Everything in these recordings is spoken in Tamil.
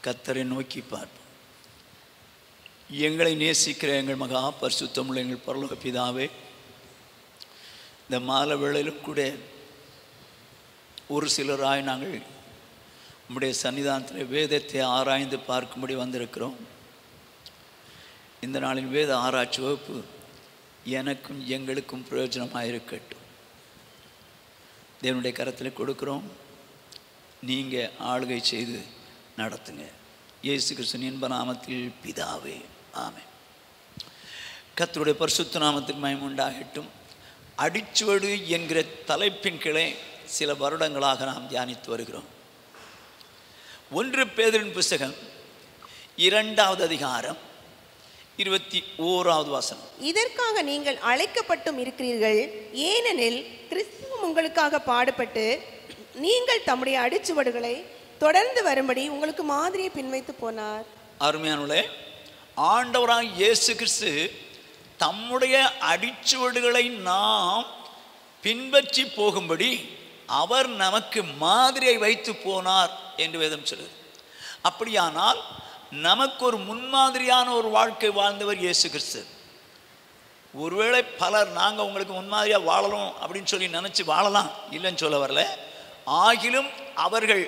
கத்தரை நோக்கி பார்ப்போம் எங்களை நேசிக்கிற எங்கள் மகா பரிசுத்தமுள்ள எங்கள் பரலோக பிதாவே இந்த மாலை வேளையிலும் கூட ஒரு சிலராய் நாங்கள் உம்முடைய சன்னிதானத்தில் வேதத்தை ஆராய்ந்து பார்க்கும்படி வந்திருக்கிறோம் இந்த நாளில் வேத ஆராய்ச்சி வகுப்பு எனக்கும் எங்களுக்கும் பிரயோஜனமாக இருக்கட்டும் தேவனுடைய கரத்தில் கொடுக்குறோம் நீங்கள் ஆளுகை செய்து நடத்துங்க இயேசு கிறிஸ்துவின் இன்ப நாமத்தில் பிதாவே ஆமென் கர்த்தருடைய பரிசுத்த நாமத்துக்கு மயம் உண்டாகட்டும் அடிச்சுவடு என்கிற தலைப்பின் கீழே சில வருடங்களாக நாம் தியானித்து வருகிறோம் ஒன்று பேதரின் புஸ்தகம் இரண்டாவது அதிகாரம் இருபத்தி ஓராவது வாசனம் இதற்காக நீங்கள் அழைக்கப்பட்டும் இருக்கிறீர்கள் ஏனெனில் கிறிஸ்துவம் உங்களுக்காக பாடுபட்டு நீங்கள் தம்முடைய அடிச்சுவடுகளை தொடர்ந்து வரும்படி உங்களுக்கு மாதிரியை பின்வைத்து போனார் அருமையானுள்ளே ஆண்டவராக இயேசு கிறிஸ்து தம்முடைய அடிச்சுவடுகளை நாம் பின்பற்றி போகும்படி அவர் நமக்கு மாதிரியை வைத்து போனார் என்று வேதம் சொல்லுது அப்படியானால் நமக்கு ஒரு முன்மாதிரியான ஒரு வாழ்க்கை வாழ்ந்தவர் இயேசு கிறிஸ்து ஒருவேளை பலர் நாங்கள் உங்களுக்கு முன்மாதிரியாக வாழணும் அப்படின்னு சொல்லி நினச்சி வாழலாம் இல்லைன்னு சொல்ல வரல ஆகிலும் அவர்கள்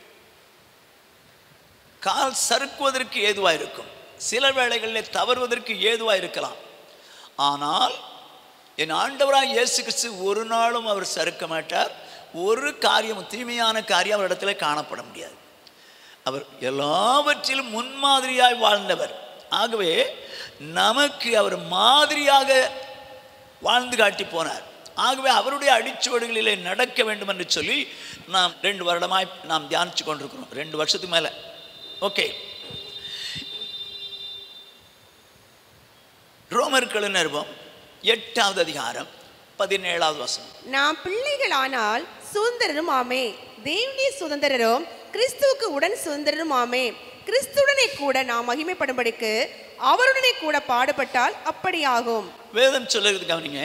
கால் சறுக்குவதற்கு ஏதுவாக இருக்கும் சில வேளைகளில் தவறுவதற்கு ஏதுவாக இருக்கலாம் ஆனால் என் ஆண்டவராக இயேசு கிறிஸ்து ஒரு நாளும் அவர் சறுக்க மாட்டார் ஒரு காரியம் தீமையான காரியம் அவரிடத்துல காணப்பட முடியாது அவர் எல்லாவற்றிலும் முன்மாதிரியாய் வாழ்ந்தவர் ஆகவே நமக்கு அவர் மாதிரியாக வாழ்ந்து காட்டி போனார் ஆகவே அவருடைய அடிச்சுவடுகளிலே நடக்க வேண்டும் என்று சொல்லி நாம் ரெண்டு வருடமாய் நாம் தியானித்து கொண்டிருக்கிறோம் ரெண்டு வருஷத்துக்கு மேலே ஓகே ரோமர்கள் நிருபம் எட்டாவது அதிகாரம் பதினேழாவது வசனம் நாம் பிள்ளைகளானால் சுதந்திரரும் ஆமே தேவனுடைய சுதந்திரரும் கிறிஸ்துவுக்கு உடன் சுதந்திரரும் ஆமே கிறிஸ்துடனே கூட நாம் மகிமைப்படும்படிக்கு அவருடனே கூட பாடுபட்டால் அப்படியாகும் வேதம் சொல்லுறது கவனிங்க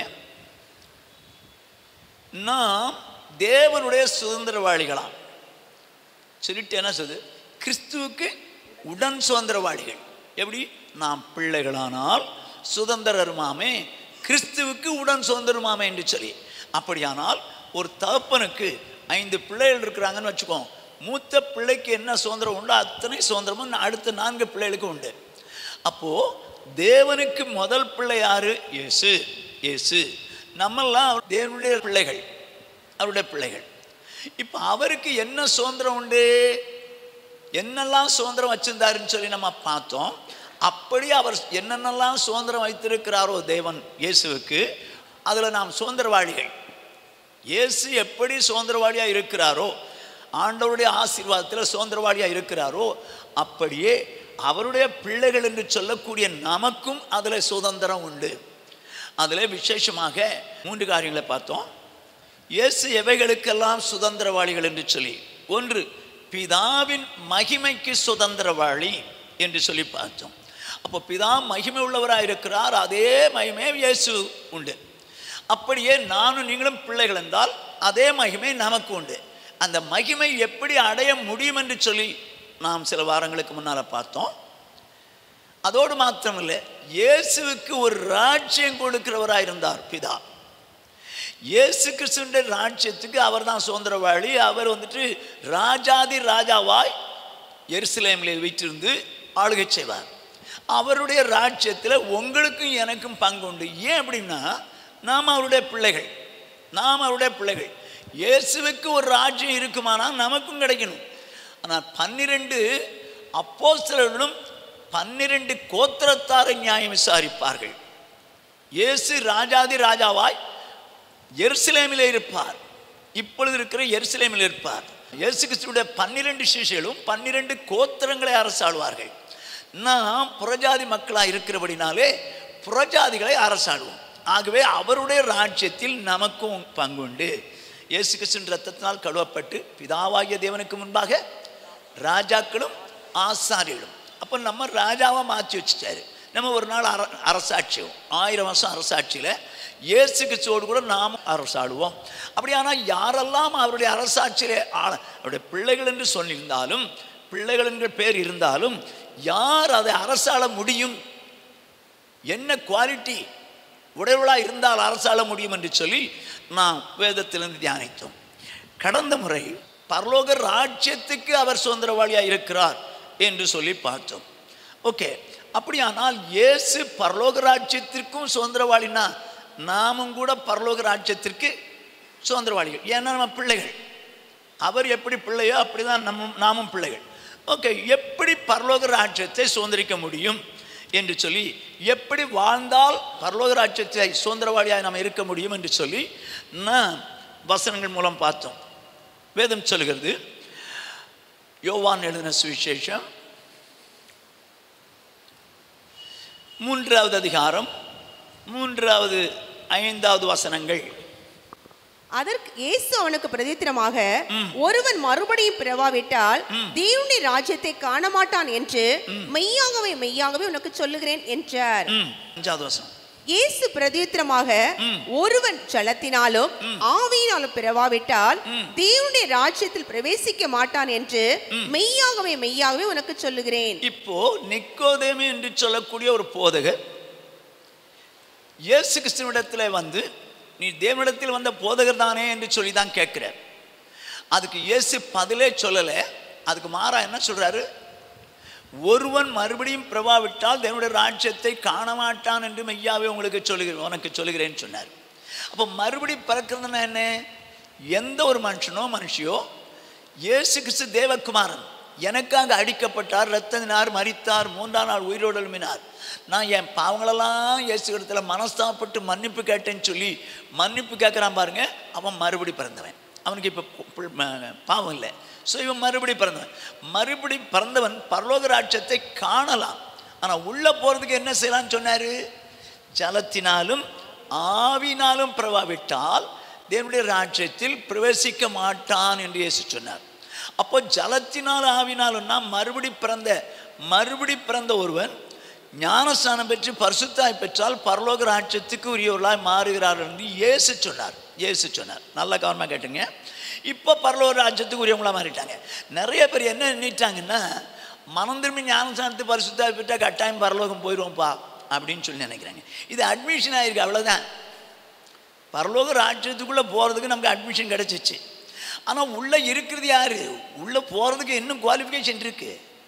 நாம் தேவனுடைய சுதந்திரவாளிகளாம் சொல்லிட்டு என்ன சொல்லுது கிறிஸ்துவுக்கு உடன் சுதந்திரவாளிகள் எப்படி நாம் பிள்ளைகளானால் சுதந்திரருமாமே கிறிஸ்துவுக்கு உடன் சுதந்திரமாமே என்று சொல்லி அப்படியானால் ஒரு தகப்பனுக்கு ஐந்து பிள்ளைகள் இருக்கிறாங்கன்னு வச்சுக்கோ மூத்த பிள்ளைக்கு என்ன சுதந்திரம் உண்டோ அத்தனை சுதந்திரமும் அடுத்த நான்கு பிள்ளைகளுக்கு உண்டு அப்போது தேவனுக்கு முதல் பிள்ளை யாரு இயேசு இயேசு நம்மெல்லாம் தேவனுடைய பிள்ளைகள் அவருடைய பிள்ளைகள் இப்போ அவருக்கு என்ன சுதந்திரம் உண்டு என்னெல்லாம் சுதந்திரம் வச்சிருந்தாருன்னு சொல்லி நம்ம பார்த்தோம் அப்படி அவர் என்னென்னலாம் சுதந்திரம் வைத்திருக்கிறாரோ தேவன் இயேசுவுக்கு அதில் நாம் சுதந்திரவாளிகள் இயேசு எப்படி சுதந்திரவாளியாக இருக்கிறாரோ ஆண்டவருடைய ஆசீர்வாதத்தில் சுதந்திரவாளியாக இருக்கிறாரோ அப்படியே அவருடைய பிள்ளைகள் என்று சொல்லக்கூடிய நமக்கும் அதில் சுதந்திரம் உண்டு அதில் விசேஷமாக மூன்று காரியங்களை பார்த்தோம் இயேசு எவைகளுக்கெல்லாம் சுதந்திரவாளிகள் என்று சொல்லி ஒன்று பிதாவின் மகிமைக்கு சுதந்திரவாளி என்று சொல்லி பார்த்தோம் அப்போ பிதா மகிமை உள்ளவராக இருக்கிறார் அதே மகிமை இயேசு உண்டு அப்படியே நானும் நீங்களும் பிள்ளைகள் என்றால் அதே மகிமை நமக்கு உண்டு அந்த மகிமை எப்படி அடைய முடியும் என்று சொல்லி நாம் சில வாரங்களுக்கு முன்னால் பார்த்தோம் அதோடு மாத்திரமில்லை இயேசுவுக்கு ஒரு ராஜ்யம் கொடுக்கிறவராக இருந்தார் பிதா இயேசு கிறிஸ்துடைய ராஜ்யத்துக்கு அவர் தான் சுதந்திரவாளி அவர் வந்துட்டு ராஜாதி ராஜாவாய் எருசலேமில் வீற்றிருந்து ஆளுகை செய்வார் அவருடைய ராஜ்யத்தில் உங்களுக்கும் எனக்கும் பங்கு உண்டு ஏன் அப்படின்னா நாம் அவருடைய பிள்ளைகள் நாம் அவருடைய பிள்ளைகள் இயேசுவுக்கு ஒரு ராஜ்யம் இருக்குமானால் நமக்கும் கிடைக்கணும் ஆனால் பன்னிரெண்டு அப்போஸ்தலர்களும் பன்னிரெண்டு கோத்திரத்தாரை நியாயம் விசாரிப்பார்கள் இயேசு ராஜாதி ராஜாவாய் எருசலேமில் இருப்பார் இப்பொழுது இருக்கிற எருசலேமில் இருப்பார் இயேசு கிறிஸ்துடைய பன்னிரெண்டு சிஷிகளும் பன்னிரெண்டு கோத்திரங்களை அரசாளுவார்கள் நாம் புறஜாதி மக்களாக இருக்கிறபடினாலே புறஜாதிகளை அரசாடுவோம் ஆகவே அவருடைய ராஜ்யத்தில் நமக்கும் பங்குண்டு இயேசு கிறிஸ்துவின் ரத்தத்தினால் கழுவப்பட்டு பிதாவாகிய தேவனுக்கு முன்பாக ராஜாக்களும் ஆசாரிகளும் அப்போ நம்ம ராஜாவை மாற்றி வச்சுட்டாரு நம்ம ஒரு நாள் அர அரசாட்சியும் ஆயிரம் வருஷம் அரசாட்சியில் இயேசு கிறிஸ்துவோடு கூட நாம் அரசாடுவோம் அப்படியானால் யாரெல்லாம் அவருடைய அரசாட்சியிலே ஆள அவருடைய பிள்ளைகள் என்று சொல்லியிருந்தாலும் பிள்ளைகள் என்ற பேர் இருந்தாலும் யார் அதை அரசாள முடியும் என்ன குவாலிட்டி உடையவளாக இருந்தால் அரசாள முடியும் என்று சொல்லி நாம் வேதத்திலிருந்து தியானித்தோம் கடந்த முறை பரலோக ராஜ்யத்துக்கு அவர் சுதந்திரவாளியாக இருக்கிறார் என்று சொல்லி பார்த்தோம் ஓகே அப்படியானால் இயேசு பரலோக ராஜ்யத்திற்கும் சுதந்திரவாளினா நாமும் கூட பரலோக ராஜ்யத்திற்கு சுதந்திரவாளிகள் ஏன்னா நம்ம பிள்ளைகள் அவர் எப்படி பிள்ளையோ அப்படிதான் நம்ம நாமும் பிள்ளைகள் ஓகே எப்படி பரலோக ராஜ்யத்தை சுதந்திரிக்க முடியும் என்று சொல்லி எப்படி வாழ்ந்தால் பரலோக ராஜ்யத்தை சுதந்திரவாளியாக நாம் இருக்க முடியும் என்று சொல்லி நான் வசனங்கள் மூலம் பார்த்தோம் வேதம் சொல்கிறது யோவான் எழுதின சுவிசேஷம் மூன்றாவது அதிகாரம் மூன்றாவது ஐந்தாவது வசனங்கள் அதற்கு இயேசு அவனுக்கு பிரதித்திரமாக ஒருவன் மறுபடியும் பிறவாவிட்டால் தேவனுடைய ராஜ்யத்தை காண மாட்டான் என்று மெய்யாகவே மெய்யாகவே உனக்கு சொல்லுகிறேன் என்றார் ம் அஞ்சாவது வசனம் இயேசு பிரதித்திரமாக ஒருவன் ஜலத்தினாலும் ஆவியினாலும் பிறவாவிட்டால் தேவனுடைய ராஜ்யத்தில் பிரவேசிக்க மாட்டான் என்று மெய்யாகவே மெய்யாகவே உனக்கு சொல்லுகிறேன் இப்போ நிக்கோதேமி என்று சொல்லக்கூடிய ஒரு போதகர் இயேசு கிறிஸ்துவிடத்தில் வந்து நீ தேவனிடத்தில் வந்த போதகர் தானே என்று சொல்லி தான் கேட்கிறார் அதுக்கு இயேசு பதிலே சொல்லலை அதுக்கு மாறா என்ன சொல்றாரு ஒருவன் மறுபடியும் பிரபாவிட்டால் தேவனுடைய ராஜ்யத்தை காண மாட்டான் என்று மெய்யாவே உங்களுக்கு சொல்லுகிறேன் உனக்கு சொல்லுகிறேன்னு சொன்னார் அப்போ மறுபடி பிறக்கிறதுனா என்ன எந்த ஒரு மனுஷனோ மனுஷியோ இயேசு கிறிஸ்து தேவகுமாரன் எனக்காக அடிக்கப்பட்டார் ரத்தத்தினார் மரித்தார் மூன்றாம் நாள் உயிரோடு எழுப்பினார் நான் என் பாவங்களெல்லாம் இயேசு இடத்துல மனஸ்தாப்பட்டு மன்னிப்பு கேட்டேன்னு சொல்லி மன்னிப்பு கேட்குறான் பாருங்க அவன் மறுபடி பிறந்தவன் அவனுக்கு இப்போ பாவம் இல்லை ஸோ இவன் மறுபடி பிறந்தவன் மறுபடி பிறந்தவன் பரலோக ராட்சத்தை காணலாம் ஆனால் உள்ளே போகிறதுக்கு என்ன செய்யலாம்னு சொன்னார் ஜலத்தினாலும் ஆவினாலும் பிரவாவிட்டால் தேவனுடைய ராஜ்யத்தில் பிரவேசிக்க மாட்டான் என்று இயேசு சொன்னார் அப்போ ஜலத்தினால் ஆவினாலும்னா மறுபடி பிறந்த மறுபடி பிறந்த ஒருவன் ஞானஸ்தானம் பெற்று பரிசுத்தாய் பெற்றால் பரலோக ராஜ்யத்துக்கு உரியவர்களாய் மாறுகிறார்கள் என்று இயேசு சொன்னார் இயேசு சொன்னார் நல்ல கவனமாக கேட்டுங்க இப்போ பரலோக ராஜ்யத்துக்கு உரியவங்களாக மாறிட்டாங்க நிறைய பேர் என்ன எண்ணிட்டாங்கன்னா மனம் திரும்பி ஞானஸ்தானத்து பரிசுத்தாய் பெற்றால் கட்டாயம் பரலோகம் போயிடுவோம்ப்பா அப்படின்னு சொல்லி நினைக்கிறாங்க இது அட்மிஷன் ஆயிருக்கு அவ்வளோதான் பரலோக ராஜ்யத்துக்குள்ளே போகிறதுக்கு நமக்கு அட்மிஷன் கிடச்சிச்சு ஆனால் உள்ளே இருக்கிறது யாரு உள்ளே போகிறதுக்கு இன்னும் குவாலிஃபிகேஷன் இருக்கு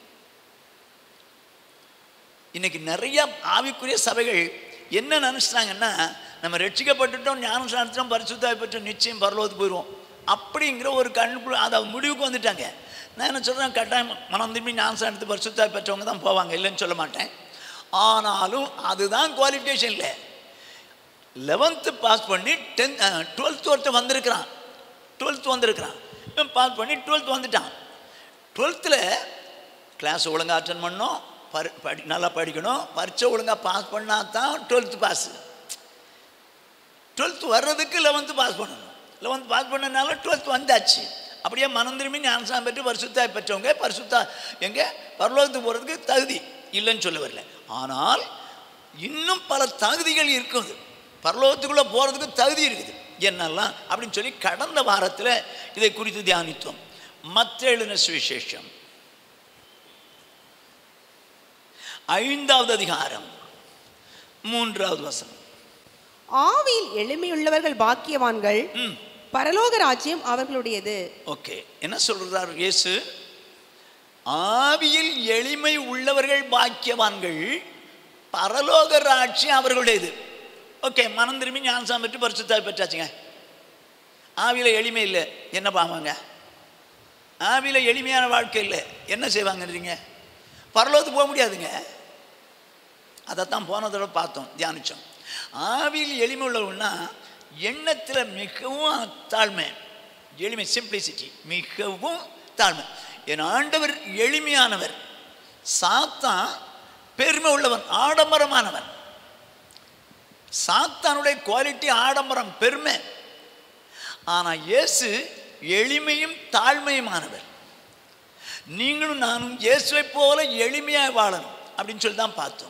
இன்னைக்கு நிறைய ஆவிக்குரிய சபைகள் என்ன நினச்சிட்டாங்கன்னா நம்ம ரட்சிக்கப்பட்டுட்டோம் ஞானம் சார்த்தோம் பரிசுத்தாய் பெற்றோம் நிச்சயம் பரலோகத்துக்கு போயிடுவோம் அப்படிங்கிற ஒரு கண்ணுக்குள்ள அதை முடிவுக்கு வந்துட்டாங்க நான் என்ன சொல்கிறேன் கட்டாயம் மனம் திரும்பி ஞானம் சார்த்து பரிசுத்தாய் பெற்றவங்க தான் போவாங்க இல்லைன்னு சொல்ல மாட்டேன் ஆனாலும் அதுதான் குவாலிஃபிகேஷன் இல்லை லெவன்த்து பாஸ் பண்ணி டென்த் டுவெல்த் ஒருத்தன் வந்திருக்கிறான் டுவெல்த் வந்திருக்கிறான் இவன் பாஸ் பண்ணி டுவெல்த் வந்துட்டான் டுவெல்த்தில் கிளாஸ் ஒழுங்காக அட்டன் பண்ணோம் பரி படி நல்லா படிக்கணும் பரீட்சை ஒழுங்காக பாஸ் பண்ணால் தான் டுவெல்த்து பாஸு டுவெல்த்து வர்றதுக்கு லெவன்த்து பாஸ் பண்ணணும் லெவன்த் பாஸ் பண்ணனால டுவெல்த் வந்தாச்சு அப்படியே மனம் திரும்பி ஞானசாம் பெற்று பரிசுத்தாய் பெற்றவங்க பரிசுத்தா எங்கே பரலோகத்துக்கு போகிறதுக்கு தகுதி இல்லைன்னு சொல்ல வரல ஆனால் இன்னும் பல தகுதிகள் இருக்குது பரலோகத்துக்குள்ளே போகிறதுக்கு தகுதி இருக்குது என்னெல்லாம் அப்படின்னு சொல்லி கடந்த வாரத்தில் இதை குறித்து தியானித்தோம் மற்ற எழுதின சுவிசேஷம் ஐந்தாவது அதிகாரம் மூன்றாவது வசனம் ஆவியில் எளிமையுள்ளவர்கள் பாக்கியவான்கள் ம் பரலோக ராஜ்யம் அவர்களுடையது ஓகே என்ன சொல்றார் இயேசு ஆவியில் எளிமை உள்ளவர்கள் பாக்கியவான்கள் பரலோக ராட்சியம் அவர்களுடையது ஓகே மனம் திரும்பி ஞானசாம் பெற்று பரிசுத்தாய் பெற்றாச்சுங்க ஆவியில் எளிமை இல்லை என்ன பாவாங்க ஆவியில் எளிமையான வாழ்க்கை இல்லை என்ன செய்வாங்கன்றீங்க பரலோகத்துக்கு போக முடியாதுங்க அதைத்தான் போன தடவை பார்த்தோம் தியானித்தோம் ஆவியில் எளிமை உள்ளவன்னா எண்ணத்தில் மிகவும் தாழ்மை எளிமை சிம்பிளிசிட்டி மிகவும் தாழ்மை என் ஆண்டவர் எளிமையானவர் சாத்தான் பெருமை உள்ளவன் ஆடம்பரமானவன் சாத்தானுடைய குவாலிட்டி ஆடம்பரம் பெருமை ஆனால் இயேசு எளிமையும் தாழ்மையுமானவர் நீங்களும் நானும் இயேசுவை போல எளிமையாக வாழணும் அப்படின்னு சொல்லி தான் பார்த்தோம்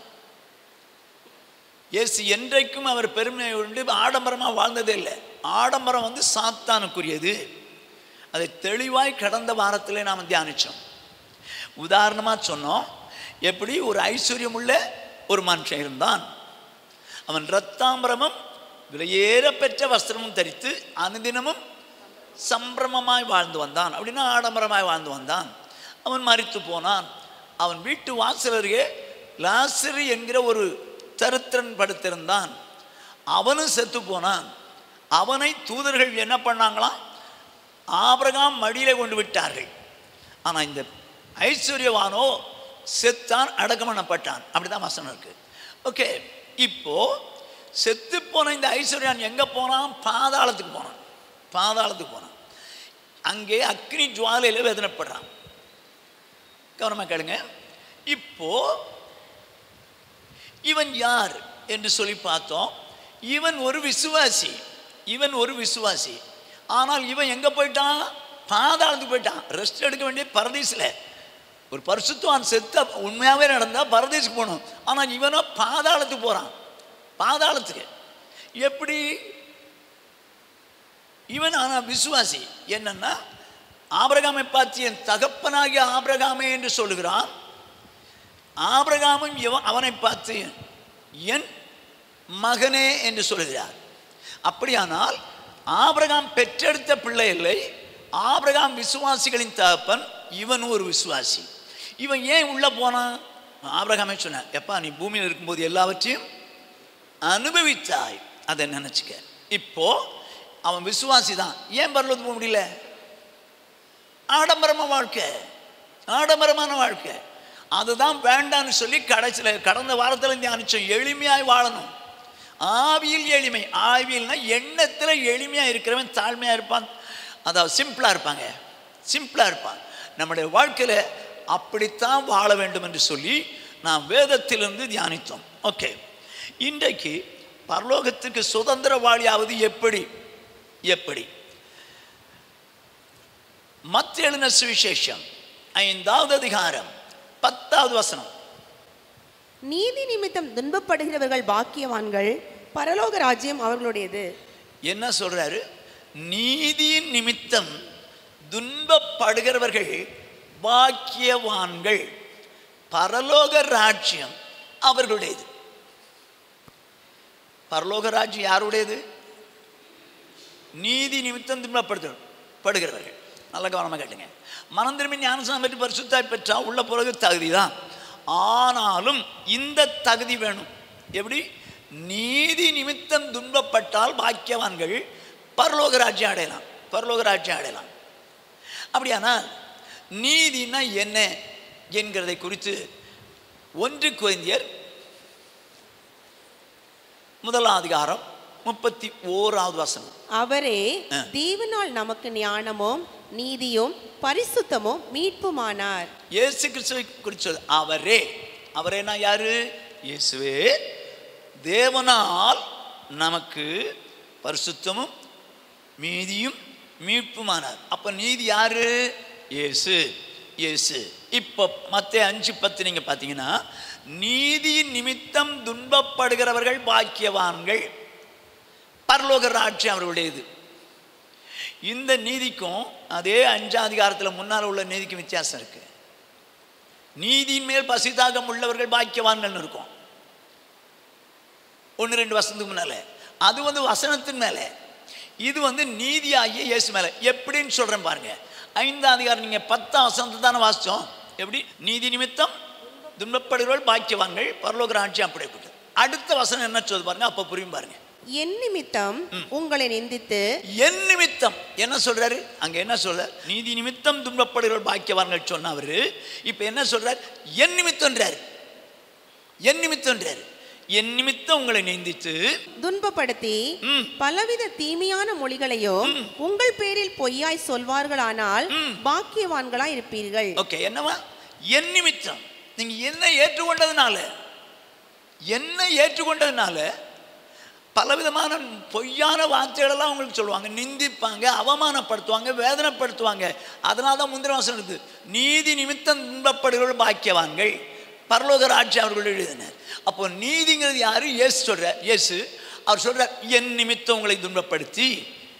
இயேசு என்றைக்கும் அவர் பெருமை உண்டு ஆடம்பரமாக வாழ்ந்ததே இல்லை ஆடம்பரம் வந்து சாத்தானுக்குரியது அதை தெளிவாய் கடந்த வாரத்திலே நாம் தியானித்தோம் உதாரணமாக சொன்னோம் எப்படி ஒரு ஐஸ்வர்யம் உள்ள ஒரு மனுஷன் இருந்தான் அவன் ரத்தாம்பரமும் விலையேற பெற்ற வஸ்திரமும் தரித்து அனுதினமும் சம்பிரமமாய் வாழ்ந்து வந்தான் அப்படின்னா ஆடம்பரமாய் வாழ்ந்து வந்தான் அவன் மறித்து போனான் அவன் வீட்டு வாசல் அருகே லாசரு என்கிற ஒரு தருத்திரன் படுத்திருந்தான் அவனும் செத்து போனான் அவனை தூதர்கள் என்ன பண்ணாங்களாம் ஆபிரகாம் மடியிலே கொண்டு விட்டார்கள் ஆனால் இந்த ஐஸ்வர்யவானோ செத்தான் அடக்கம் பண்ணப்பட்டான் அப்படிதான் வசனம் இருக்கு ஓகே இப்போ செத்து போன இந்த ஐஸ்வர்யான் எங்கே போனான் பாதாளத்துக்கு போனான் பாதாளத்துக்கு போனான் அங்கே அக்னி ஜுவாலையில் வேதனைப்படுறான் கவனமாக கேளுங்க இப்போ இவன் யார் என்று சொல்லி பார்த்தோம் இவன் ஒரு விசுவாசி இவன் ஒரு விசுவாசி ஆனால் இவன் எங்கே போயிட்டான் பாதாளத்துக்கு போயிட்டான் ரெஸ்ட் எடுக்க வேண்டிய பரதீசில் ஒரு பரிசுத்தவான் செத்த உண்மையாகவே நடந்தால் பரதேசுக்கு போகணும் ஆனால் இவனோ பாதாளத்துக்கு போகிறான் பாதாளத்துக்கு எப்படி இவன் ஆனால் விசுவாசி என்னன்னா ஆபிரகாமை பார்த்து என் தகப்பனாகிய ஆபிரகாமே என்று சொல்லுகிறான் ஆபிரகாமும் இவன் அவனை பார்த்து என் மகனே என்று சொல்லுகிறார் அப்படியானால் ஆபிரகாம் பெற்றெடுத்த பிள்ளை இல்லை ஆபிரகாம் விசுவாசிகளின் தகப்பன் இவன் ஒரு விசுவாசி இவன் ஏன் உள்ள போனான் ஆபிரகாமே சொன்னான் எப்பா நீ பூமியில் இருக்கும்போது எல்லாவற்றையும் அனுபவித்தாய் அதை நினச்சிக்க இப்போ அவன் விசுவாசி தான் ஏன் பரலோது போக முடியல ஆடம்பரமான வாழ்க்கை ஆடம்பரமான வாழ்க்கை அதுதான் வேண்டான்னு சொல்லி கடைசியில் கடந்த வாரத்தில் தியானிச்சோம் எளிமையாய் வாழணும் ஆவியில் எளிமை ஆவியல்னா எண்ணத்தில் எளிமையாக இருக்கிறவன் தாழ்மையாக இருப்பான் அதாவது சிம்பிளாக இருப்பாங்க சிம்பிளாக இருப்பான் நம்முடைய வாழ்க்கையில் அப்படித்தான் வாழ வேண்டும் என்று சொல்லி நாம் வேதத்திலிருந்து தியானித்தோம் ஓகே இன்றைக்கு பரலோகத்துக்கு சுதந்திரவாளியாவது எப்படி எப்படி மத்திய எழுதின சுவிசேஷம் ஐந்தாவது அதிகாரம் பத்தாவது வசனம் நீதி நிமித்தம் துன்பப்படுகிறவர்கள் பாக்கியவான்கள் பரலோக ராஜ்யம் அவர்களுடையது என்ன சொல்றாரு நீதியின் நிமித்தம் துன்பப்படுகிறவர்கள் பாக்கியவான்கள் பரலோக ராஜ்யம் அவர்களுடையது பரலோக ராஜ்யம் யாருடையது நீதி நிமித்தம் துன்பப்படுத்த படுகிறவர்கள் நல்ல கவனமாக கேட்டுங்க மனம் திரும்பி ஞானசாமி பெற்று பரிசுத்தாய் பெற்றா உள்ள பிறகு தகுதி தான் ஆனாலும் இந்த தகுதி வேணும் எப்படி நீதி நிமித்தம் துன்பப்பட்டால் பாக்கியவான்கள் பரலோக ராஜ்யம் அடையலாம் பரலோக ராஜ்யம் அடையலாம் அப்படியானால் நீதினா என்ன என்கிறதை குறித்து ஒன்று குழந்தையர் முதலாம் அதிகாரம் முப்பத்தி ஓராவது வசனம் அவரே ஆ. தேவனால் நமக்கு ஞானமும் நீதியும் பரிசுத்தமும் மீட்புமானார் இயேசு கிறிஸ்துவை குறிச்சது அவரே அவரேனா யாரு இயேசுவே தேவனால் நமக்கு பரிசுத்தமும் நீதியும் மீட்புமானார் அப்ப நீதி யாரு இயேசு இயேசு இப்போ மத்த அஞ்சு பத்து நீங்க பார்த்தீங்கன்னா நீதி நிமித்தம் துன்பப்படுகிறவர்கள் பாக்கியவான்கள் பரலோக ராட்சியம் அவர்களுடையது இந்த நீதிக்கும் அதே அஞ்சாம் அதிகாரத்தில் முன்னால் உள்ள நீதிக்கும் வித்தியாசம் இருக்கு நீதியின் மேல் பசிதாகம் உள்ளவர்கள் பாக்கியவான்கள் இருக்கும் ஒன்று ரெண்டு வருஷத்துக்கு முன்னால அது வந்து வசனத்தின் மேலே இது வந்து நீதியாகிய இயேசு மேலே எப்படின்னு சொல்கிறேன் பாருங்க ஐந்தாம் அதிகாரம் நீங்கள் பத்தாம் வசனத்தை தானே வாசித்தோம் எப்படி நீதி நிமித்தம் துன்பப்படுகிறவர்கள் பாக்கியவான்கள் பரலோக ராட்சியம் அப்படிப்பட்டது அடுத்த வசனம் என்ன சொல்லுது பாருங்க அப்போ புரியும் பாருங்க என் நிமித்தம் உங்களை நிந்தித்து என் நிமித்தம் என்ன சொல்றாரு அங்க என்ன சொல்றார் நீதி நிமித்தம் துன்பப்படுகிறவர் பாக்கியவான்கள் சொன்ன அவரு இப்ப என்ன சொல்றார் என் நிமித்தம்ன்றாரு என் நிமித்தம்ன்றாரு என் நிமித்தம் உங்களை நிந்தித்து துன்பப்படுத்தி ம். பலவித தீமையான மொழிகளையும் உங்கள் பேரில் பொய்யாய் சொல்வார்களானால் பாக்கியவான்களாய் இருப்பீர்கள் ஓகே என்னவா என் நிமித்தம் நீங்க என்ன ஏற்றுக்கொண்டதுனால என்ன ஏற்றுக்கொண்டதுனால பலவிதமான பொய்யான வார்த்தைகளெல்லாம் உங்களுக்கு சொல்லுவாங்க நிந்திப்பாங்க அவமானப்படுத்துவாங்க வேதனைப்படுத்துவாங்க அதனால தான் முந்திர வாசனம் இருக்குது நீதி நிமித்தம் துன்பப்படுகிறவர்கள் பாக்கியவான்கள் பரலோக ராட்சி அவர்கள் எழுதினர் அப்போ நீதிங்கிறது யாரு இயேசு சொல்றார் இயேசு அவர் சொல்றார் என் நிமித்தம் உங்களை துன்பப்படுத்தி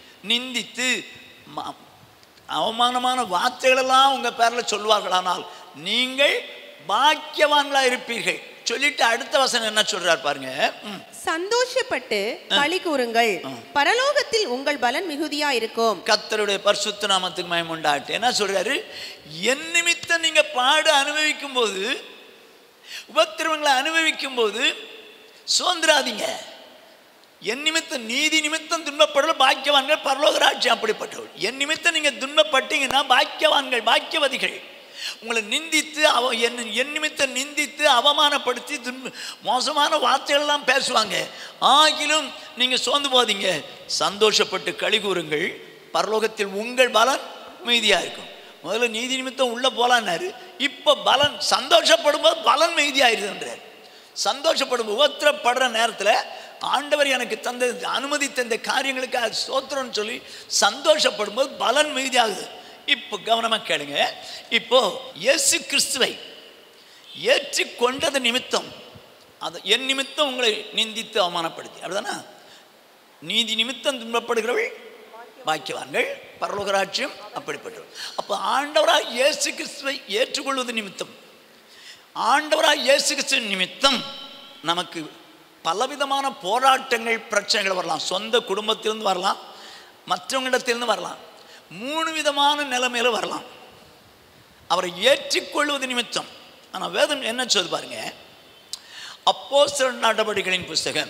நிந்தித்து ம- அவமானமான வார்த்தைகளெல்லாம் உங்கள் பேரில் சொல்வார்களானால் நீங்கள் பாக்கியவான்களா இருப்பீர்கள் சொல்லிட்டு அடுத்த வசனம் என்ன சொல்றார் பாருங்க ம். சந்தோஷப்பட்டு களி கூறுங்கள் பரலோகத்தில் உங்கள் பலன் மிகுதியா இருக்கும் கர்த்தருடைய பரிசுத்த நாமத்துக்கு மயம் உண்டாட்டு என்ன சொல்றாரு என் நிமித்தம் நீங்க பாடு அனுபவிக்கும் போது உபத்திரவங்களை அனுபவிக்கும் போது சுதந்திராதீங்க என் நிமித்தம் நீதி நிமித்தம் துன்பப்படல பாக்கியவான்கள் பரலோக ராஜ்யம் அப்படிப்பட்டவள் என் நிமித்தம் நீங்க துன்பப்பட்டீங்கன்னா பாக்கியவான்கள் பாக்கியவதிகள் உங்களை நிந்தித்து அவ என் என் நிமித்தம் நிந்தித்து அவமானப்படுத்தி துன்ப மோசமான வார்த்தைகள் எல்லாம் பேசுவாங்க ஆகிலும் நீங்க சோர்ந்து போதீங்க சந்தோஷப்பட்டு களி கூறுங்கள் பரலோகத்தில் உங்கள் பலன் மீதியா இருக்கும் முதல்ல நீதி நிமித்தம் உள்ள போலான்னாரு இப்போ பலன் சந்தோஷப்படும் போது பலன் மீதியாயிருதுன்றார் சந்தோஷப்படும் உபத்திரப்படுற நேரத்தில் ஆண்டவர் எனக்கு தந்த அனுமதித்த இந்த காரியங்களுக்காக ஸ்தோத்திரம்னு சொல்லி சந்தோஷப்படும் போது பலன் மீதியாகுது இப்போ கவனமாக கேளுங்க இப்போ இயேசு கிறிஸ்துவை ஏற்றுக்கொண்டது நிமித்தம் அது என் நிமித்தம் உங்களை நிந்தித்து அவமானப்படுத்தி அப்படிதானே நீதி நிமித்தம் துன்பப்படுகிறவள் பாக்கியவான்கள் பரலோகராட்சியம் அப்படிப்பட்டவள் அப்போ ஆண்டவராக இயேசு கிறிஸ்துவை ஏற்றுக்கொள்வது நிமித்தம் ஆண்டவராக இயேசு கிறிஸ்து நிமித்தம் நமக்கு பலவிதமான போராட்டங்கள் பிரச்சனைகள் வரலாம் சொந்த குடும்பத்திலிருந்து வரலாம் மற்றவங்களிடத்திலிருந்து வரலாம் மூணு விதமான நிலைமையில வரலாம் அவரை ஏற்றுக்கொள்வது நிமித்தம் ஆனால் வேதம் என்ன சொல்லுது பாருங்க அப்போஸ்தலர் நடவடிக்கைகளின் புஸ்தகம்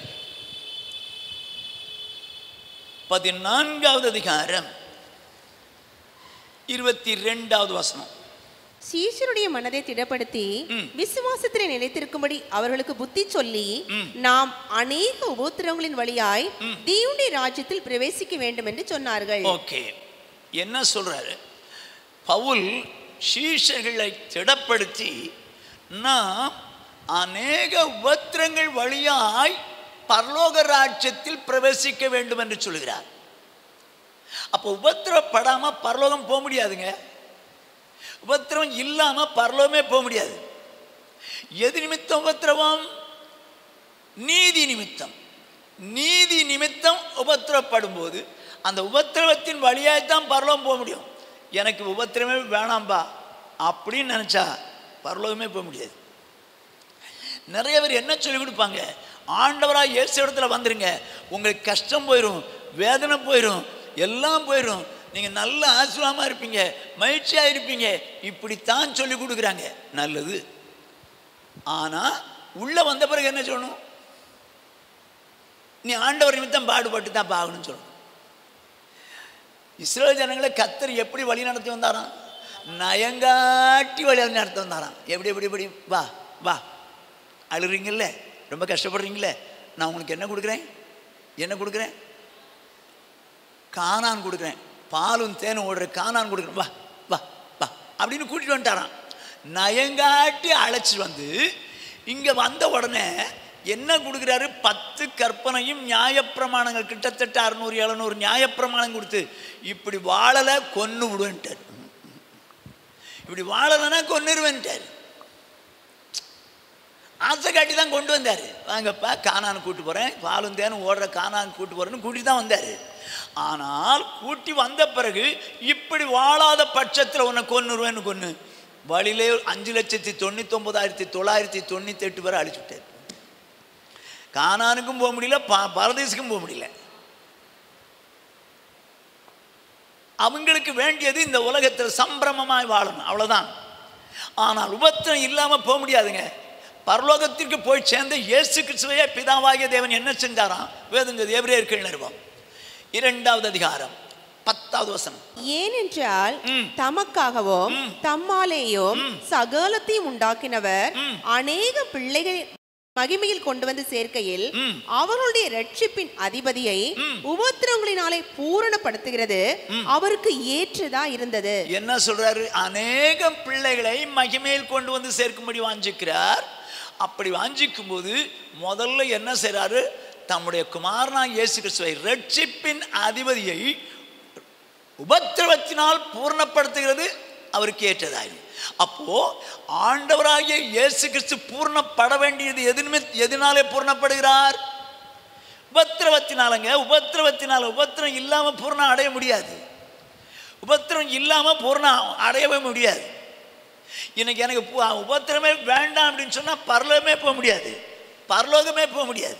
பதினான்காவது அதிகாரம் இருபத்தி ரெண்டாவது வசனம் சீஷருடைய மனதை திடப்படுத்தி ம். விசுவாசத்திலே நிலைத்திருக்கும்படி அவர்களுக்கு புத்தி சொல்லி ம். நாம் அநேக உபத்திரவங்களின் வழியாய் ம். தேவனுடைய ராஜ்யத்தில் பிரவேசிக்க வேண்டும் என்று சொன்னார்கள் ஓகே என்ன சொல்றாரு பவுல் சீஷர்களை திடப்படுத்தி நாம் அநேக உபத்திரங்கள் வழியாய் பரலோக ராஜ்யத்தில் பிரவேசிக்க வேண்டும் என்று சொல்கிறார் அப்போ உபத்திரப்படாம பரலோகம் போக முடியாதுங்க உபத்திரவம் இல்லாம பரலோகமே போக முடியாது எது நிமித்தம் உபத்திரவம் நீதி நிமித்தம் நீதி நிமித்தம் உபத்திரப்படும் போது அந்த உபத்திரவத்தின் வழியாய்த்தான் பரலோகம் போக முடியும் எனக்கு உபத்திரமே வேணாம்பா அப்படின்னு நினச்சா பரலோகமே போக முடியாது நிறைய பேர் என்ன சொல்லி கொடுப்பாங்க ஆண்டவராக இயேசு இடத்துல வந்துருங்க உங்களுக்கு கஷ்டம் போயிடும் வேதனை போயிடும் எல்லாம் போயிடும் நீங்கள் நல்ல ஆசீர்வாதமாக இருப்பீங்க மகிழ்ச்சியாக இருப்பீங்க இப்படித்தான் சொல்லி கொடுக்குறாங்க நல்லது ஆனால் உள்ளே வந்த பிறகு என்ன சொல்லணும் நீ ஆண்டவர் நிமித்தம் பாடுபட்டு தான் பாகணும்னு சொல்லணும் இஸ்ரேல் ஜனங்களை கத்தர் எப்படி வழி நடத்தி வந்தாராம் நயங்காட்டி வழி நடத்தி வந்தாராம் எப்படி எப்படி எப்படி வா வா அழுறீங்கல்ல ரொம்ப கஷ்டப்படுறீங்களே நான் உங்களுக்கு என்ன கொடுக்குறேன் என்ன கொடுக்குறேன் காணான் கொடுக்குறேன் பாலும் தேனும் ஓடுற காணான் கொடுக்குறேன் வா வா வா அப்படின்னு கூட்டிட்டு வந்துட்டாராம் நயங்காட்டி அழைச்சிட்டு வந்து இங்கே வந்த உடனே என்ன கொடுக்குறாரு பத்து கற்பனையும் நியாயப்பிரமாணங்கள் கிட்டத்தட்ட அறுநூறு எழுநூறு நியாயப்பிரமாணம் கொடுத்து இப்படி வாழலை கொன்று விடுவேன்ட்டார் இப்படி வாழலைன்னா கொன்னுருவேன்ட்டார் ஆசை காட்டி தான் கொண்டு வந்தார் வாங்கப்பா காணான்னு கூட்டு போகிறேன் பாலும் தேனும் ஓடுற காணான்னு கூட்டு போகிறேன்னு கூட்டி தான் வந்தார் ஆனால் கூட்டி வந்த பிறகு இப்படி வாழாத பட்சத்தில் உன்னை கொன்னுருவேன்னு கொன்று வழியிலே அஞ்சு லட்சத்தி தொண்ணூத்தொம்பதாயிரத்தி தொள்ளாயிரத்தி தொண்ணூற்றி எட்டு பேரை அழிச்சு விட்டார் கானானுக்கும் போக முடியல பா பரதேசுக்கும் போக முடியல அவங்களுக்கு வேண்டியது இந்த உலகத்தில் சம்பிரமமாய் வாழணும் அவ்வளோதான் ஆனால் உபத்திரம் இல்லாமல் போக முடியாதுங்க பரலோகத்திற்கு போய் சேர்ந்த இயேசு கிறிஸ்துவையே பிதாவாகிய தேவன் என்ன செஞ்சாராம் வேதங்க எபிரேயர்கள் நிறுவம் இரண்டாவது அதிகாரம் பத்தாவது வசனம் ஏனென்றால் ம். தமக்காகவும் ம். தம்மாலேயும் ம். சகலத்தையும் உண்டாக்கினவர் ம். அநேக பிள்ளைகள் மகிமையில் கொண்டு வந்து சேர்க்கையில் ம். அவர்களுடைய ரட்சிப்பின் அதிபதியை ம். உபத்திரவங்களினாலே பூரணப்படுத்துகிறது அவருக்கு ஏற்றதா இருந்தது என்ன சொல்றாரு அநேகம் பிள்ளைகளை மகிமையில் கொண்டு வந்து சேர்க்கும்படி வாஞ்சிக்கிறார் அப்படி வாஞ்சிக்கும் போது முதல்ல என்ன செய்றாரு தம்முடைய குமாரனா இயேசு கிறிஸ்துவை ரட்சிப்பின் அதிபதியை உபத்திரவத்தினால் பூர்ணப்படுத்துகிறது அவருக்கு ஏற்றதாயிரும் அப்போ ஆண்டவராகிய இயேசு கிறிஸ்து பூர்ணப்பட வேண்டியது எதுனுமே எதனாலே பூர்ணப்படுகிறார் உபத்திரவத்தினாலங்க உபத்திரவத்தினால உபத்திரம் இல்லாம பூர்ணம் அடைய முடியாது உபத்திரம் இல்லாம பூர்ணம் அடையவே முடியாது இன்னைக்கு எனக்கு பு- உபத்திரமே வேண்டாம் அப்படின்னு சொன்னா பரலோகமே போக முடியாது பரலோகமே போக முடியாது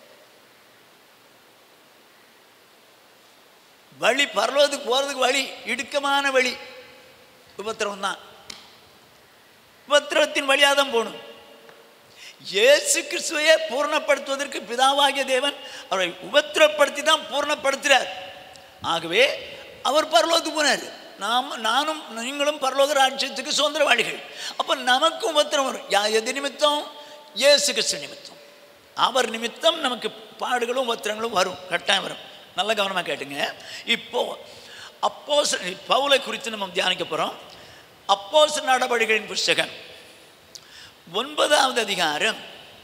வழி பரலோகத்துக்கு போறதுக்கு வழி இடுக்கமான வழி உபத்திரவம் தான் உபத்திரவத்தின் வழியாக தான் போகணும் இயேசு கிறிஸ்துவையே பூர்ணப்படுத்துவதற்கு பிதாவாகிய தேவன் அவரை உபத்திரப்படுத்தி தான் பூர்ணப்படுத்துகிறார் ஆகவே அவர் பரலோகத்துக்கு போனார் நாம் நானும் நீங்களும் பரலோக ராஜ்யத்துக்கு சுதந்திரவாளிகள் அப்போ நமக்கும் உபத்திரம் வரும் யா எது நிமித்தம் இயேசு கிறிஸ்து நிமித்தம் அவர் நிமித்தம் நமக்கு பாடுகளும் உபத்திரங்களும் வரும் கட்டாயம் வரும் நல்ல கவனமாக கேட்டுங்க இப்போ அப்போஸ் பவுலை குறித்து நம்ம தியானிக்க போகிறோம் அப்போஸ் நடவடிக்கைகளின் புஸ்தகம் ஒன்பதாவது அதிகாரம்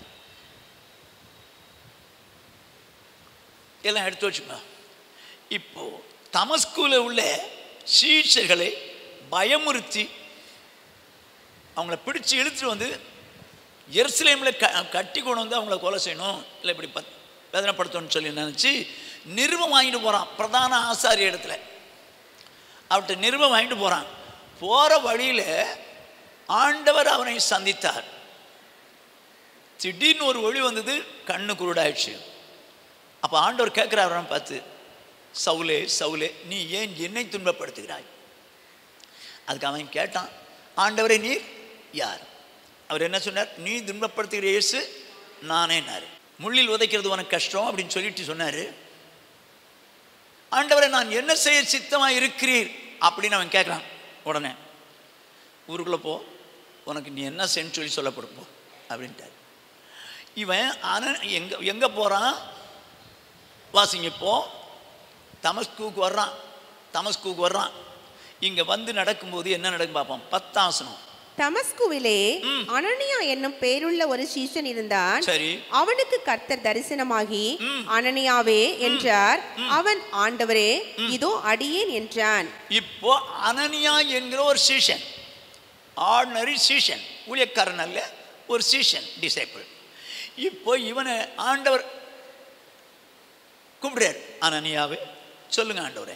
எல்லாம் எடுத்து வச்சுக்கோ இப்போ தமஸ்குல உள்ள சீஷர்களை பயமுறுத்தி அவங்கள பிடிச்சு இழுத்துட்டு வந்து எருசலேமில் க கட்டி கொண்டு வந்து அவங்கள கொலை செய்யணும் இல்லை இப்படி பத் வேதனைப்படுத்தணும்னு சொல்லி நினச்சி நிருபம் வாங்கிட்டு போகிறான் பிரதான ஆசாரிய இடத்துல அவர்கிட்ட நிருபம் வாங்கிட்டு போகிறான் போகிற வழியில் ஆண்டவர் அவனை சந்தித்தார் திடீர்னு ஒரு ஒளி வந்தது கண்ணு குருடாயிடுச்சு அப்போ ஆண்டவர் கேட்குறாரு அவனை பார்த்து சவுலே சவுலே நீ ஏன் என்னை துன்பப்படுத்துகிறாய் அதுக்கு அவன் கேட்டான் ஆண்டவரே நீர் யார் அவர் என்ன சொன்னார் நீ துன்பப்படுத்துகிற இயேசு நானேனாரு முள்ளில் உதைக்கிறது உனக்கு கஷ்டம் அப்படின்னு சொல்லிட்டு சொன்னார் ஆண்டவரை நான் என்ன செய்ய சித்தமாக இருக்கிறீர் அப்படின்னு அவன் கேட்குறான் உடனே ஊருக்குள்ளே போ உனக்கு நீ என்ன செய்யன்னு சொல்லி சொல்லப்படும் போ அப்படின்ட்டார் இவன் ஆனால் எங்கே எங்கே போகிறான் வாசிங்க இப்போ தமஸ்கூக்கு வர்றான் தமஸ்கூக்கு வர்றான் இங்கே வந்து நடக்கும்போது என்ன நடக்கும் பார்ப்போம் பத்தாசனம் தமஸ்குவிலே அனனியா என்னும் பேருள்ள ஒரு சீஷன் இருந்தான் சரி அவனுக்கு கர்த்தர் தரிசனமாகி அனனியாவே என்றார் அவன் ஆண்டவரே இதோ அடியேன் என்றான் இப்போ அனனியா என்கிற ஒரு சீஷன் ஆர்டினரி சீஷன் ஊழியக்காரன் அல்ல ஒரு சீஷன் டிசைபிள் இப்போ இவனை ஆண்டவர் கூப்பிடுறார் அனனியாவே சொல்லுங்க ஆண்டவரே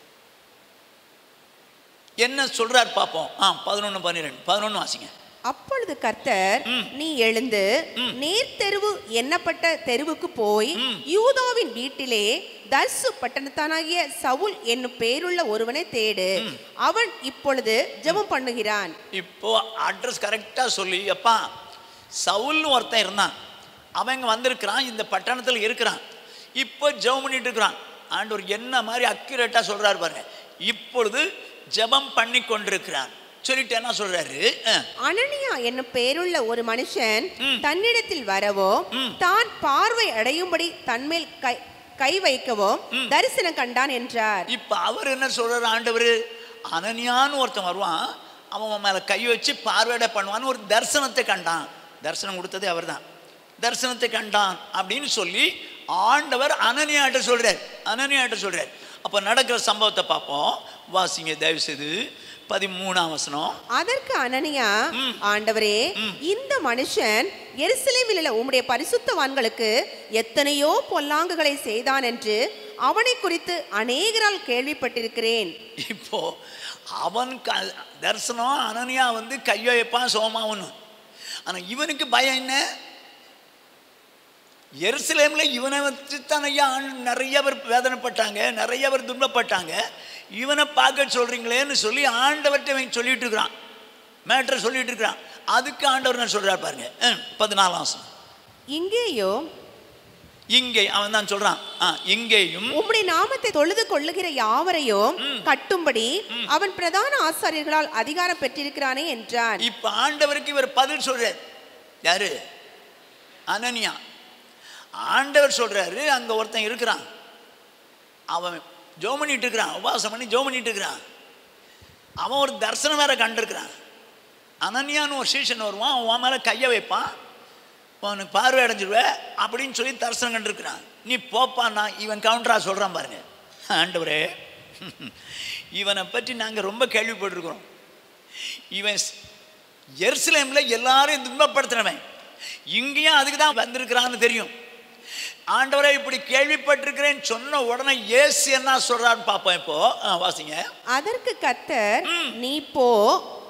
என்ன சொல்றார் பார்ப்போம் ஆ பதினொன்று பன்னிரெண்டு பதினொன்று வாசிங்க அப்பொழுது கர்த்தர் நீ எழுந்து நேர் தெருவு எண்ணப்பட்ட தெருவுக்கு போய் யூதாவின் வீட்டிலே தர்சு பட்டணத்தானாகிய சவுல் என்னும் பேருள்ள ஒருவனை தேடு அவன் இப்பொழுது ஜெபம் பண்ணுகிறான் இப்போ அட்ரஸ் கரெக்டாக சொல்லி அப்பா சவுல்னு ஒருத்தன் இருந்தான் அவன் இங்கே வந்திருக்கிறான் இந்த பட்டணத்தில் இருக்கிறான் இப்போ ஜெபம் பண்ணிட்டு இருக்கிறான் ஆண்டவர் என்ன மாதிரி அக்யூரேட்டாக சொல்கிறாரு பாருங்க இப்பொழுது ஜெபம் பண்ணி கொண்டிருக்கிறான் சொல்லிட்டு என்ன சொல்றாரு அஹ், அனனியா என்னும் பேருள்ள ஒரு மனுஷன் தன்னிடத்தில் வரவோ தான் பார்வை அடையும்படி தன்மேல் கை கை வைக்கவோ தரிசனம் கண்டான் என்றார் இப்போ அவர் என்ன சொல்றாரு ஆண்டவர் அனனியான்னு ஒருத்தன் வருவான் அவன் அவன் மேலே கை வச்சு பார்வையிட பண்ணுவான்னு ஒரு தரிசனத்தை கண்டான் தரிசனம் கொடுத்ததே அவர்தான் தரிசனத்தை கண்டான் அப்படின்னு சொல்லி ஆண்டவர் அனனியாட்ட சொல்றார் அனனியாட்ட சொல்றார் அப்போ நடக்கிற சம்பவத்தை பார்ப்போம் வாசிங்க தயவு செய்து பதிமூணாம் வசனம் அதற்கு அனனியா ஆண்டவரே இந்த மனுஷன் எருசலேமில் உள்ள உம்முடைய பரிசுத்தவான்களுக்கு எத்தனையோ பொல்லாங்குகளை செய்தான் என்று அவனை குறித்து அநேகரால் கேள்விப்பட்டிருக்கிறேன் இப்போ அவன் க தரிசனம் அனனியா வந்து கையை வைப்பான் சோமாவனும் ஆனால் இவனுக்கு பயம் என்ன எருசலேமில் இவனை வச்சு தான் ஐயா ஆண்டு நிறைய பேர் வேதனைப்பட்டாங்க நிறைய பேர் துன்பப்பட்டாங்க இவனை பார்க்க சொல்கிறீங்களேன்னு சொல்லி ஆண்டவர்கிட்ட இவன் சொல்லிட்டு இருக்கிறான் மேட்ரை சொல்லிட்டு இருக்கிறான் அதுக்கு ஆண்டவர் நான் சொல்கிறார் பாருங்க அஹ், பதினாலாம் வசனம். இங்கேயோ இங்கே அவன் தான் சொல்கிறான் ஆ இங்கேயும் உம்முடைய நாமத்தை தொழுது கொள்ளுகிற யாவரையும் கட்டும்படி அவன் பிரதான ஆசாரியர்களால் அதிகாரம் பெற்றிருக்கிறானே என்றான் இப்போ ஆண்டவருக்கு இவர் பதில் சொல்றார் யாரு அனனியா ஆண்டவர் சொல்றாரு அங்க ஒருத்தன் இருக்கிறான் அவன் ஜோம் பண்ணிட்டு இருக்கிறான் உபவாசம் பண்ணி ஜோம் பண்ணிட்டு இருக்கிறான் அவன் ஒரு தரிசனம் வேற கண்டிருக்கிறான் அனன்யான்னு ஒரு சீசன் வருவான் அவன் உன் மேலே கையை வைப்பான் உனக்கு பார்வை அடைஞ்சிருவ அப்படின்னு சொல்லி தரிசனம் கண்டிருக்கிறான் நீ போப்பான்னா இவன் கவுண்டரா சொல்கிறான் பாருங்க ஆண்டவரே இவனை பற்றி நாங்கள் ரொம்ப கேள்விப்பட்டிருக்கிறோம் இவன் ஸ்- எருசலேமில் எல்லாரையும் துன்பப்படுத்தினவன் இங்கேயும் அதுக்கு தான் வந்திருக்கிறான்னு தெரியும் ஆண்டவரே இப்படி கேள்விப்பட்டிருக்கிறேன் சொன்ன உடனே இயேசு என்ன சொல்றான்னு பார்ப்போம் இப்போ ஆ, வாசிங்க அதற்கு கர்த்தர் நீ போ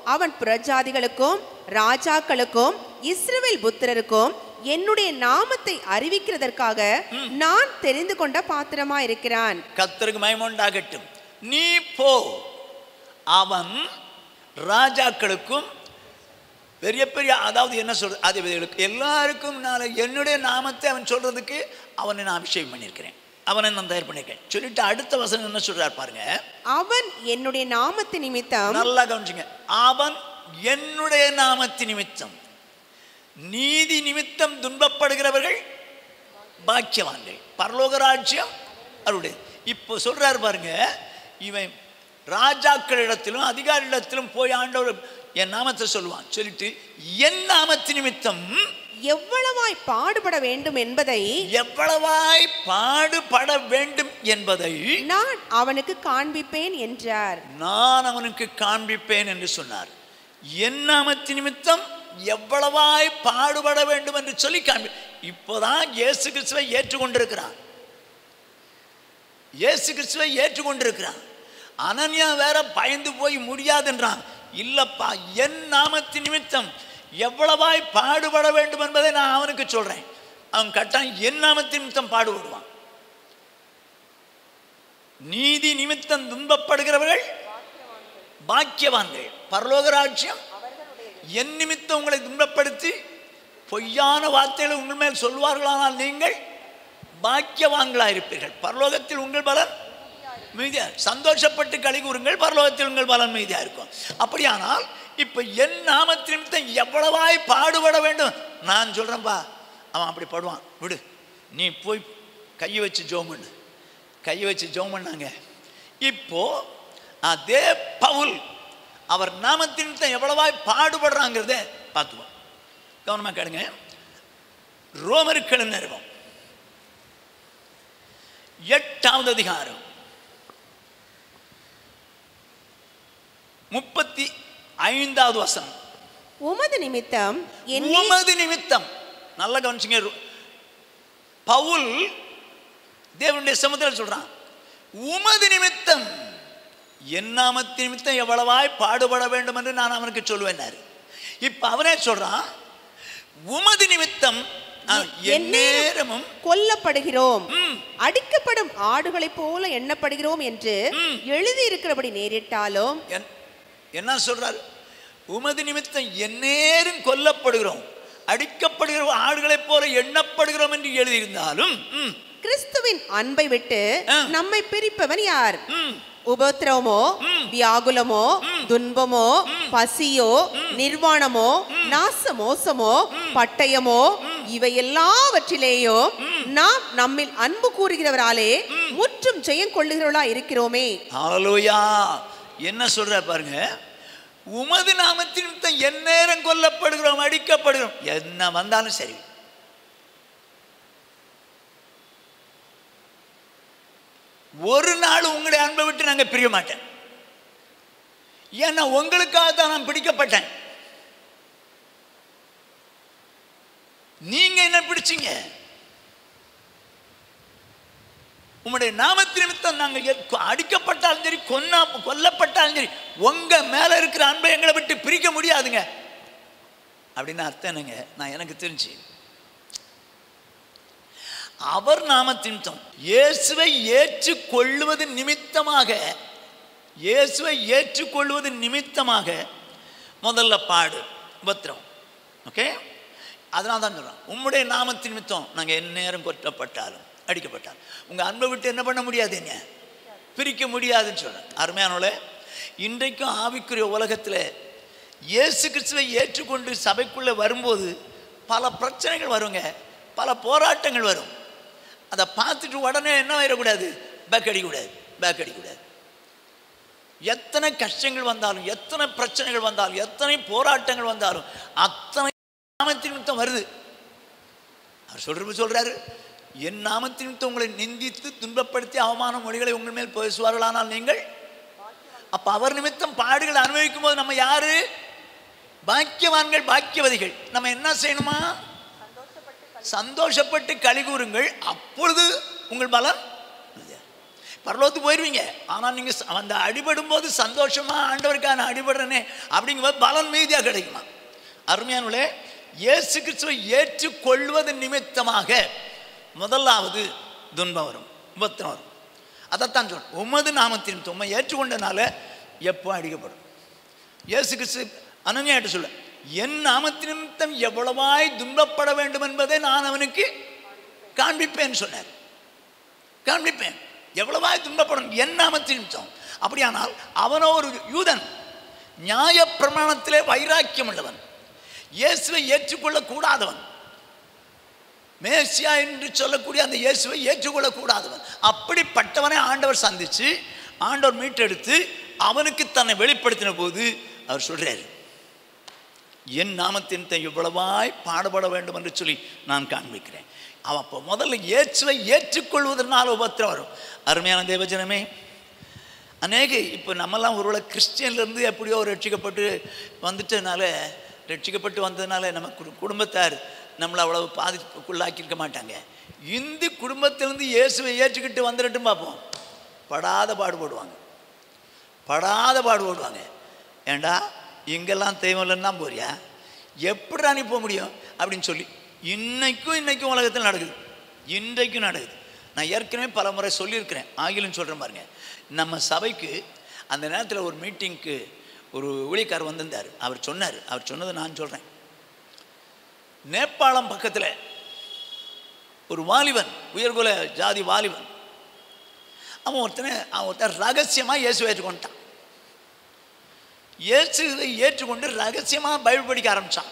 அவன் புறஜாதிகளுக்கும் ராஜாக்களுக்கும் இஸ்ரவேல் புத்திரருக்கும் என்னுடைய நாமத்தை அறிவிக்கிறதற்காக நான் தெரிந்து கொண்ட பாத்திரமா இருக்கிறான் கத்தருக்கு மயமுண்டாகட்டும் நீ போ அவன் ராஜாக்களுக்கும் பெரிய பெரிய அதாவது என்ன சொல்றது அதிபதிகளுக்கு எல்லாருக்கும் நான் என்னுடைய நாமத்தை அவன் சொல்றதுக்கு அவனை நான் அபிஷேகம் பண்ணியிருக்கிறேன் அவனை நான் தயார் பண்ணியிருக்கேன் சொல்லிட்டு அடுத்த வசனம் என்ன சொல்றார் பாருங்க அவன் என்னுடைய நாமத்து நிமித்தம் நல்லா கவனிச்சுங்க அவன் என்னுடைய நாமத்து நிமித்தம் நீதி நிமித்தம் துன்பப்படுகிறவர்கள் பாக்கியவான்கள் பரலோக ராஜ்யம் அவருடைய இப்போ சொல்றாரு பாருங்க இவன் ராஜாக்களிடத்திலும் அதிகாரியிடத்திலும் போய் ஆண்டவர் என் நாமத்தை சொல்லுவான் சொல்லிட்டு என் நாமத்து நிமித்தம் எவ்வளவாய் பாடுபட வேண்டும் என்பதை எவ்வளவாய் பாடுபட வேண்டும் என்பதை நான் அவனுக்கு காண்பிப்பேன் என்றார் நான் அவனுக்கு காண்பிப்பேன் என்று சொன்னார் என் நாமத்து நிமித்தம் எவ்வளவாய் பாடுபட வேண்டும் என்று சொல்லி காண்பி இப்போதான் இயேசு கிறிஸ்துவை ஏற்றுக்கொண்டிருக்கிறான் இயேசு கிறிஸ்துவை ஏற்றுக்கொண்டிருக்கிறான் அனன்யா வேற பயந்து போய் முடியாதுன்றான் இல்லப்பா என் நாமத்து நிமித்தம் எவ்வளவாய் பாடுபட வேண்டும் என்பதை நான் அவனுக்கு சொல்றேன் அவன் கட்டாயம் என் நாமத்து நிமித்தம் பாடுபடுவான் நீதி நிமித்தம் துன்பப்படுகிறவர்கள் பாக்கியவான்கள் பரலோக ராஜ்யம் என் நிமித்தம் உங்களை துன்பப்படுத்தி பொய்யான வார்த்தைகளை உங்கள் மேல் சொல்வார்களானால் நீங்கள் பாக்கியவான்களா இருப்பீர்கள் பரலோகத்தில் உங்கள் பலன் மீதியா சந்தோஷப்பட்டு களி கூறுங்கள் பரலோகத்தில் உங்கள் பலன் மீதியா இருக்கும் அப்படியானால் இப்ப என் நாமத்து நிமித்தம் எவ்வளவாய் பாடுபட வேண்டும் நான் சொல்றேன்பா அவன் அப்படி படுவான் விடு நீ போய் கையை வச்சு ஜோம் பண்ணு கையை வச்சு ஜோம் பண்ணாங்க இப்போ அதே பவுல் அவர் நாமத்தின் நிமித்தம் எவ்வளவாய் பாடுபடுறாங்கிறத பார்த்துவோம் கவனமா கேளுங்க ரோமருக்கு நிறுவம் எட்டாவது அதிகாரம் முப்பத்தி ஐந்தாவது வசனம் உமது நிமித்தம் என்னை உமது நிமித்தம் நல்ல கவனிச்சுங்க ரு- பவுல் தேவனுடைய சமுத்திரம் சொல்றான் உமது நிமித்தம் என் நாமத்து நிமித்தம் எவ்வளவாய் பாடுபட வேண்டும் என்று நான் அவனுக்கு சொல்லுவேன்னாரு இப்ப அவனே சொல்றான் உமது நிமித்தம் ஆ, என் நேரமும் கொல்லப்படுகிறோம் ம், அடிக்கப்படும் ஆடுகளைப் போல எண்ணப்படுகிறோம் என்று ம். எழுதி இருக்கிறபடி நேரிட்டாலும் என்- என்ன சொல்றாரு உமது நிமித்தம் எந்நேரம் கொல்லப்படுகிறோம் அடிக்கப்படுகிற ஆடுகளைப் போல எண்ணப்படுகிறோம் என்று எழுதியிருந்தாலும் ம், கிறிஸ்துவின் அன்பை விட்டு ஆ. நம்மை பிரிப்பவன் யார் ம், உபத்திரவமோ ம். வியாகுலமோ ம். துன்பமோ பசியோ நிர்வாணமோ நாச மோசமோ பட்டயமோ இவை எல்லாவற்றிலேயோ நாம் நம்மில் அன்பு கூறுகிறவராலே முற்றும் ஜெயம் கொள்ளுகிறவர்களா இருக்கிறோமே ஹalleluya என்ன சொல்றார் பாருங்க உமது நாமத்தின் நிமித்தம் எந்நேரம் கொல்லப்படுகிறோம் அடிக்கப்படுகிறோம் என்ன வந்தாலும் சரி ஒரு நாள் உங்களுடைய அன்பை விட்டு நாங்கள் பிரிய மாட்டேன் ஏன்னா உங்களுக்காக தான் நான் பிடிக்கப்பட்டேன் நீங்க என்ன பிடிச்சீங்க உம்முடைய நாமத்து நிமித்தம் நாங்கள் எத்- அடிக்கப்பட்டாலும் சரி கொன்னா கொல்லப்பட்டாலும் சரி உங்க மேல இருக்கிற அன்பை எங்களை விட்டு பிரிக்க முடியாதுங்க அப்படின்னு அர்த்தம் என்னங்க நான் எனக்கு தெரிஞ்சு அவர் நாமத்து நிமித்தம் இயேசுவை ஏற்றுக்கொள்வது நிமித்தமாக இயேசுவை ஏற்றுக்கொள்வது நிமித்தமாக முதல்ல பாடு உபத்திரம் ஓகே அதனால தான் சொல்கிறோம் உம்முடைய நாமத்தின் நிமித்தம் நாங்கள் எந்நேரம் கொட்டப்பட்டாலும் அடிக்கப்பட்டாலும் உங்கள் அன்பை விட்டு என்ன பண்ண முடியாது என்ன பிரிக்க முடியாதுன்னு சொல்கிறேன் அருமையானோல இன்றைக்கும் ஆவிக்குரிய உலகத்தில் இயேசு கிறிஸ்துவை ஏற்றுக்கொண்டு சபைக்குள்ளே வரும்போது பல பிரச்சனைகள் வருங்க பல போராட்டங்கள் வரும் அதை பார்த்துட்டு உடனே என்ன ஆயிடக்கூடாது பேக் அடிக்கக்கூடாது பேக் அடிக்கக்கூடாது எத்தனை கஷ்டங்கள் வந்தாலும் எத்தனை பிரச்சனைகள் வந்தாலும் எத்தனை போராட்டங்கள் வந்தாலும் அத்தனை நாமத்தின் நிமித்தம் வருது அவர் சொல்றது சொல்றாரு என் நாமத்தின் நிமித்தம் உங்களை நிந்தித்து துன்பப்படுத்தி அவமான மொழிகளை உங்கள் மேல் பேசுவார்களானால் நீங்கள் அப்ப அவர் நிமித்தம் பாடுகள் அனுபவிக்கும் போது நம்ம யாரு பாக்கியவான்கள் பாக்கியவதிகள் நம்ம என்ன செய்யணுமா சந்தோஷப்பட்டு களி கூறுங்கள் அப்பொழுது உங்கள் பலம் பரலோகத்துக்கு போயிடுவீங்க ஆனால் நீங்கள் அந்த அடிபடும் போது சந்தோஷமா ஆண்டவருக்காக நான் அடிபடுறேனே அப்படிங்கும்போது பலன் மீதியாக கிடைக்குமா அருமையானவளே இயேசு கிறிஸ்துவை ஏற்றுக்கொள்வது நிமித்தமாக முதலாவது துன்பம் வரும் உபத்திரம் வரும் அதைத்தான் சொல் உமது நாமத்தின் தும்மை ஏற்றுக்கொண்டனால எப்போ அடிக்கப்படும் இயேசு கிறிஸ்து அனன்யாட்ட சொல்ல என் நாமத்தின் நிமித்தம் எவ்வளவாய் துன்பப்பட வேண்டும் என்பதை நான் அவனுக்கு காண்பிப்பேன் சொன்னார் காண்பிப்பேன் எவ்வளவாய் துன்பப்படும் என் நாமத்தின் நிமித்தம் அப்படியானால் அவனோ ஒரு யூதன் நியாய பிரமாணத்திலே வைராக்கியம் உள்ளவன் இயேசுவை ஏற்றுக்கொள்ள கூடாதவன் மேசியா என்று சொல்லக்கூடிய அந்த இயேசுவை ஏற்றுக்கொள்ள கூடாதவன் அப்படிப்பட்டவனை ஆண்டவர் சந்திச்சு ஆண்டவர் மீட்டெடுத்து அவனுக்கு தன்னை வெளிப்படுத்தின போது அவர் சொல்றாரு என் நாமத்தின் இவ்வளவாய் பாடுபட வேண்டும் என்று சொல்லி நான் காண்பிக்கிறேன் அவன் அப்போ முதல்ல இயேசுவை ஏற்றுக்கொள்வதனால் உபத்திரம் வரும் அருமையான தேவஜனமே அநேக இப்போ நம்மெல்லாம் ஒருவேளை கிறிஸ்டியன்லேருந்து எப்படியோ ரட்சிக்கப்பட்டு வந்துட்டதுனால ரட்சிக்கப்பட்டு வந்ததுனால நம்ம குடு- குடும்பத்தார் நம்மளை அவ்வளவு பாதிப்புக்குள்ளாக்கியிருக்க மாட்டாங்க இந்து குடும்பத்திலேருந்து இயேசுவை ஏற்றுக்கிட்டு வந்துடட்டும் பார்ப்போம் படாத பாடுபடுவாங்க படாத பாடுபடுவாங்க ஏண்டா இங்கெல்லாம் தெய்வம் இல்லைன்னா போறியா எப்படி அனுப்ப முடியும் அப்படின்னு சொல்லி இன்னைக்கும் இன்னைக்கும் உலகத்தில் நடக்குது இன்றைக்கும் நடக்குது நான் ஏற்கனவே பல முறை சொல்லியிருக்கிறேன் ஆங்கிலம் சொல்கிறேன் பாருங்க நம்ம சபைக்கு அந்த நேரத்தில் ஒரு மீட்டிங்க்கு ஒரு ஊழியக்காரர் வந்திருந்தார் அவர் சொன்னார் அவர் சொன்னதை நான் சொல்கிறேன் நேபாளம் பக்கத்தில் ஒரு வாலிபன் உயர்குல ஜாதி வாலிபன் அவன் ஒருத்தனை அவன் ஒருத்தன் ரகசியமாக இயேசு ஏற்றுக்கொண்டான் இயேசுவை ஏற்றுக்கொண்டு ரகசியமாக பைபிள் படிக்க ஆரம்பிச்சான்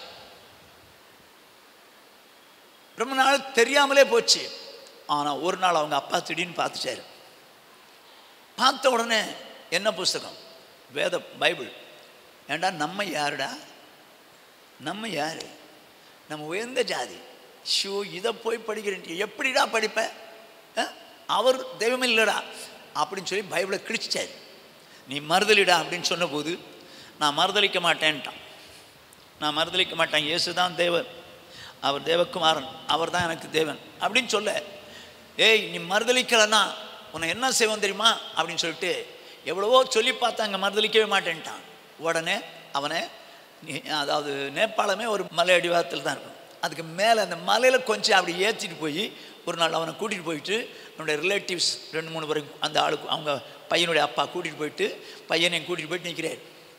ரொம்ப நாள் தெரியாமலே போச்சு ஆனால் ஒரு நாள் அவங்க அப்பா திடீர்னு பார்த்துட்டாரு பார்த்த உடனே என்ன புஸ்தகம் வேத பைபிள் ஏண்டா நம்ம யாருடா நம்ம யாரு நம்ம உயர்ந்த ஜாதி ஷோ இதை போய் படிக்கிறேன் எப்படிடா படிப்ப ஆ? அவர் தெய்வம் இல்லைடா அப்படின்னு சொல்லி பைபிளை கிழிச்சிட்டாரு நீ மறுதலிடா அப்படின்னு சொன்னபோது நான் மறுதலிக்க மாட்டேன்ட்டான் நான் மறுதலிக்க மாட்டேன் இயேசு தான் தேவன் அவர் தேவகுமாரன் அவர் தான் எனக்கு தேவன் அப்படின்னு சொல்ல ஏய் நீ மறுதலிக்கலைன்னா உன்னை என்ன செய்வோம் தெரியுமா அப்படின்னு சொல்லிட்டு எவ்வளவோ சொல்லி பார்த்தாங்க மறுதலிக்கவே மாட்டேன்ட்டான் உடனே அவனை நீ- அதாவது நேபாளமே ஒரு மலை அடிவாரத்தில் தான் இருக்கும் அதுக்கு மேலே அந்த மலையில் கொஞ்சம் அப்படி ஏற்றிட்டு போய் ஒரு நாள் அவனை கூட்டிகிட்டு போயிட்டு அவனுடைய ரிலேட்டிவ்ஸ் ரெண்டு மூணு பேரும் அந்த ஆளுக்கு அவங்க பையனுடைய அப்பா கூட்டிகிட்டு போயிட்டு பையனையும் கூட்டிகிட்டு போயிட்டு நிற்கிறார்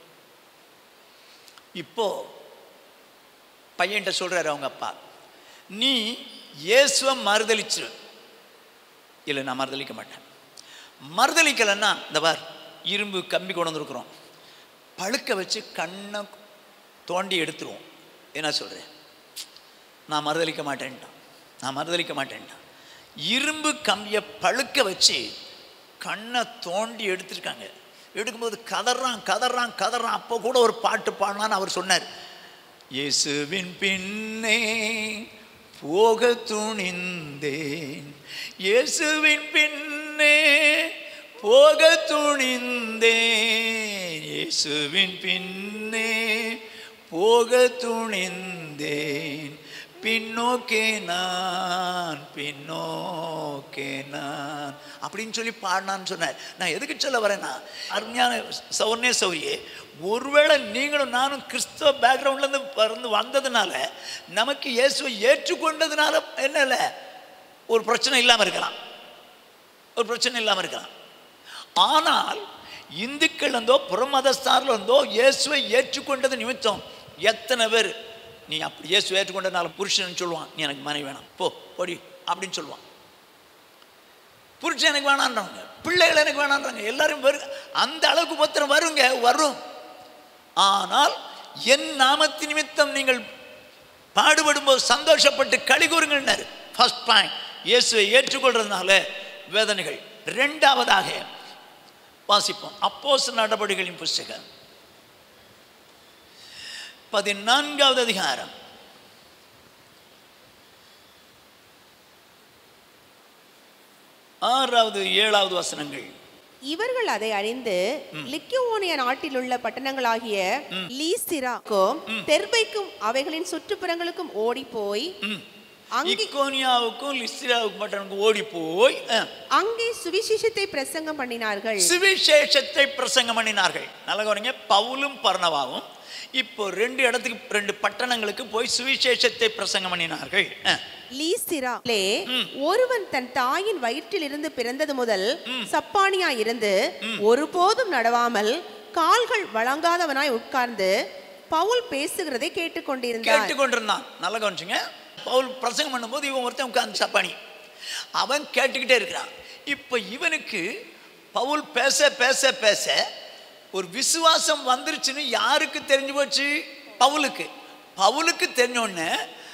இப்போ பையன்கிட்ட சொல்றாரு அவங்க அப்பா நீ இயேசுவை மறுதலிச்சிரு இல்லை நான் மறுதலிக்க மாட்டேன் மறுதலிக்கலைன்னா இந்த பார் இரும்பு கம்பி கொண்டு வந்திருக்கிறோம் பழுக்க வச்சு கண்ணை தோண்டி எடுத்துருவோம் என்ன சொல்கிறேன் நான் மறுதலிக்க மாட்டேன்ட்டான் நான் மறுதலிக்க மாட்டேன்ட்டான் இரும்பு கம்பியை பழுக்க வச்சு கண்ணை தோண்டி எடுத்திருக்காங்க எடுக்கும்போது கதறான் கதறான் கதறான் அப்போ கூட ஒரு பாட்டு பாடலான்னு அவர் சொன்னார் இயேசுவின் பின்னே போக துணிந்தேன் இயேசுவின் பின்னே போக துணிந்தேன் இயேசுவின் பின்னே போக துணிந்தேன் பின்னோக்கே நான் பின்னோக்கே நான் அப்படின்னு சொல்லி பாடினான்னு சொன்னார் நான் எதுக்கு சொல்ல வரேன்னா அருமையான சௌர்ணே சௌரியே ஒருவேளை நீங்களும் நானும் கிறிஸ்தவ பேக்ரவுண்ட்லேருந்து பிறந்து வந்ததுனால நமக்கு இயேசுவை ஏற்றுக்கொண்டதுனால என்ன இல்லை ஒரு பிரச்சனை இல்லாமல் இருக்கலாம் ஒரு பிரச்சனை இல்லாமல் இருக்கலாம் ஆனால் இந்துக்கள் இருந்தோ புறமதஸ்தாரில் இருந்தோ இயேசுவை ஏற்றுக்கொண்டது நிமித்தம் எத்தனை பேர் நீ அப்படி இயேசு ஏற்றுக்கொண்டதுனால புருஷன் சொல்லுவான் நீ எனக்கு மனைவி வேணாம் போ போடி அப்படின்னு சொல்லுவான் புருஷன் எனக்கு வேணான்றாங்க பிள்ளைகள் எனக்கு வேணான்றாங்க எல்லாரும் வரு அந்த அளவுக்கு பத்திரம் வருங்க வரும் ஆனால் என் நாமத்து நிமித்தம் நீங்கள் பாடுபடும்போது சந்தோஷப்பட்டு களி கூறுங்கள்னாரு ஃபர்ஸ்ட் பாயிண்ட் இயேசுவை ஏற்றுக்கொள்றதுனால வேதனைகள் ரெண்டாவதாக வாசிப்போம் அப்போஸ் நடவடிக்கைகளின் புஸ்தகம் பதினான்காவது அதிகாரம் ஆறாவது ஏழாவது வசனங்கள் இவர்கள் அதை அறிந்து லிக்கியோனிய நாட்டில் உள்ள பட்டணங்களாகிய லீசிராக்கும் தெர்பைக்கும் அவைகளின் சுற்றுப்புறங்களுக்கும் ஓடி போய் ம். அங்கே- இக்கோனியாவுக்கும் லிஸ்திராவுக்கும் பட்டணனுக்கும் ஓடி போய் அஹ், அங்கே சுவிசேஷத்தை பிரசங்கம் பண்ணினார்கள் சுவிசேஷத்தை பிரசங்கம் பண்ணினார்கள் நல்ல கவனிங்க பவுலும் பர்ணவாவும் இப்போ ரெண்டு இடத்துக்கு ரெண்டு பட்டணங்களுக்கு போய் சுவிசேஷத்தை பிரசங்கம் பண்ணினார்கள் அஹ், லீஸ்திராலே ஒருவன் தன் தாயின் வயிற்றிலிருந்து பிறந்தது முதல் சப்பானியா இருந்து ஒருபோதும் நடவாமல் கால்கள் வழங்காதவனாய் உட்கார்ந்து பவுல் பேசுகிறதை கேட்டுக்கொண்டிருந்தான் கேட்டுக்கொண்டிருந்தான் நல்ல கவனிச்சுங்க பவுல் பிரசங்கம் பண்ணும்போது இவன் ஒருத்தன் உட்கார்ந்து சப்பானி அவன் கேட்டுக்கிட்டே இருக்கிறான் இப்போ இவனுக்கு பவுல் பேச பேச பேச ஒரு விசுவாசம் வந்துருச்சுன்னு யாருக்கு தெரிஞ்சு போச்சு பவுலுக்கு பவுலுக்கு தெரிஞ்ச உடனே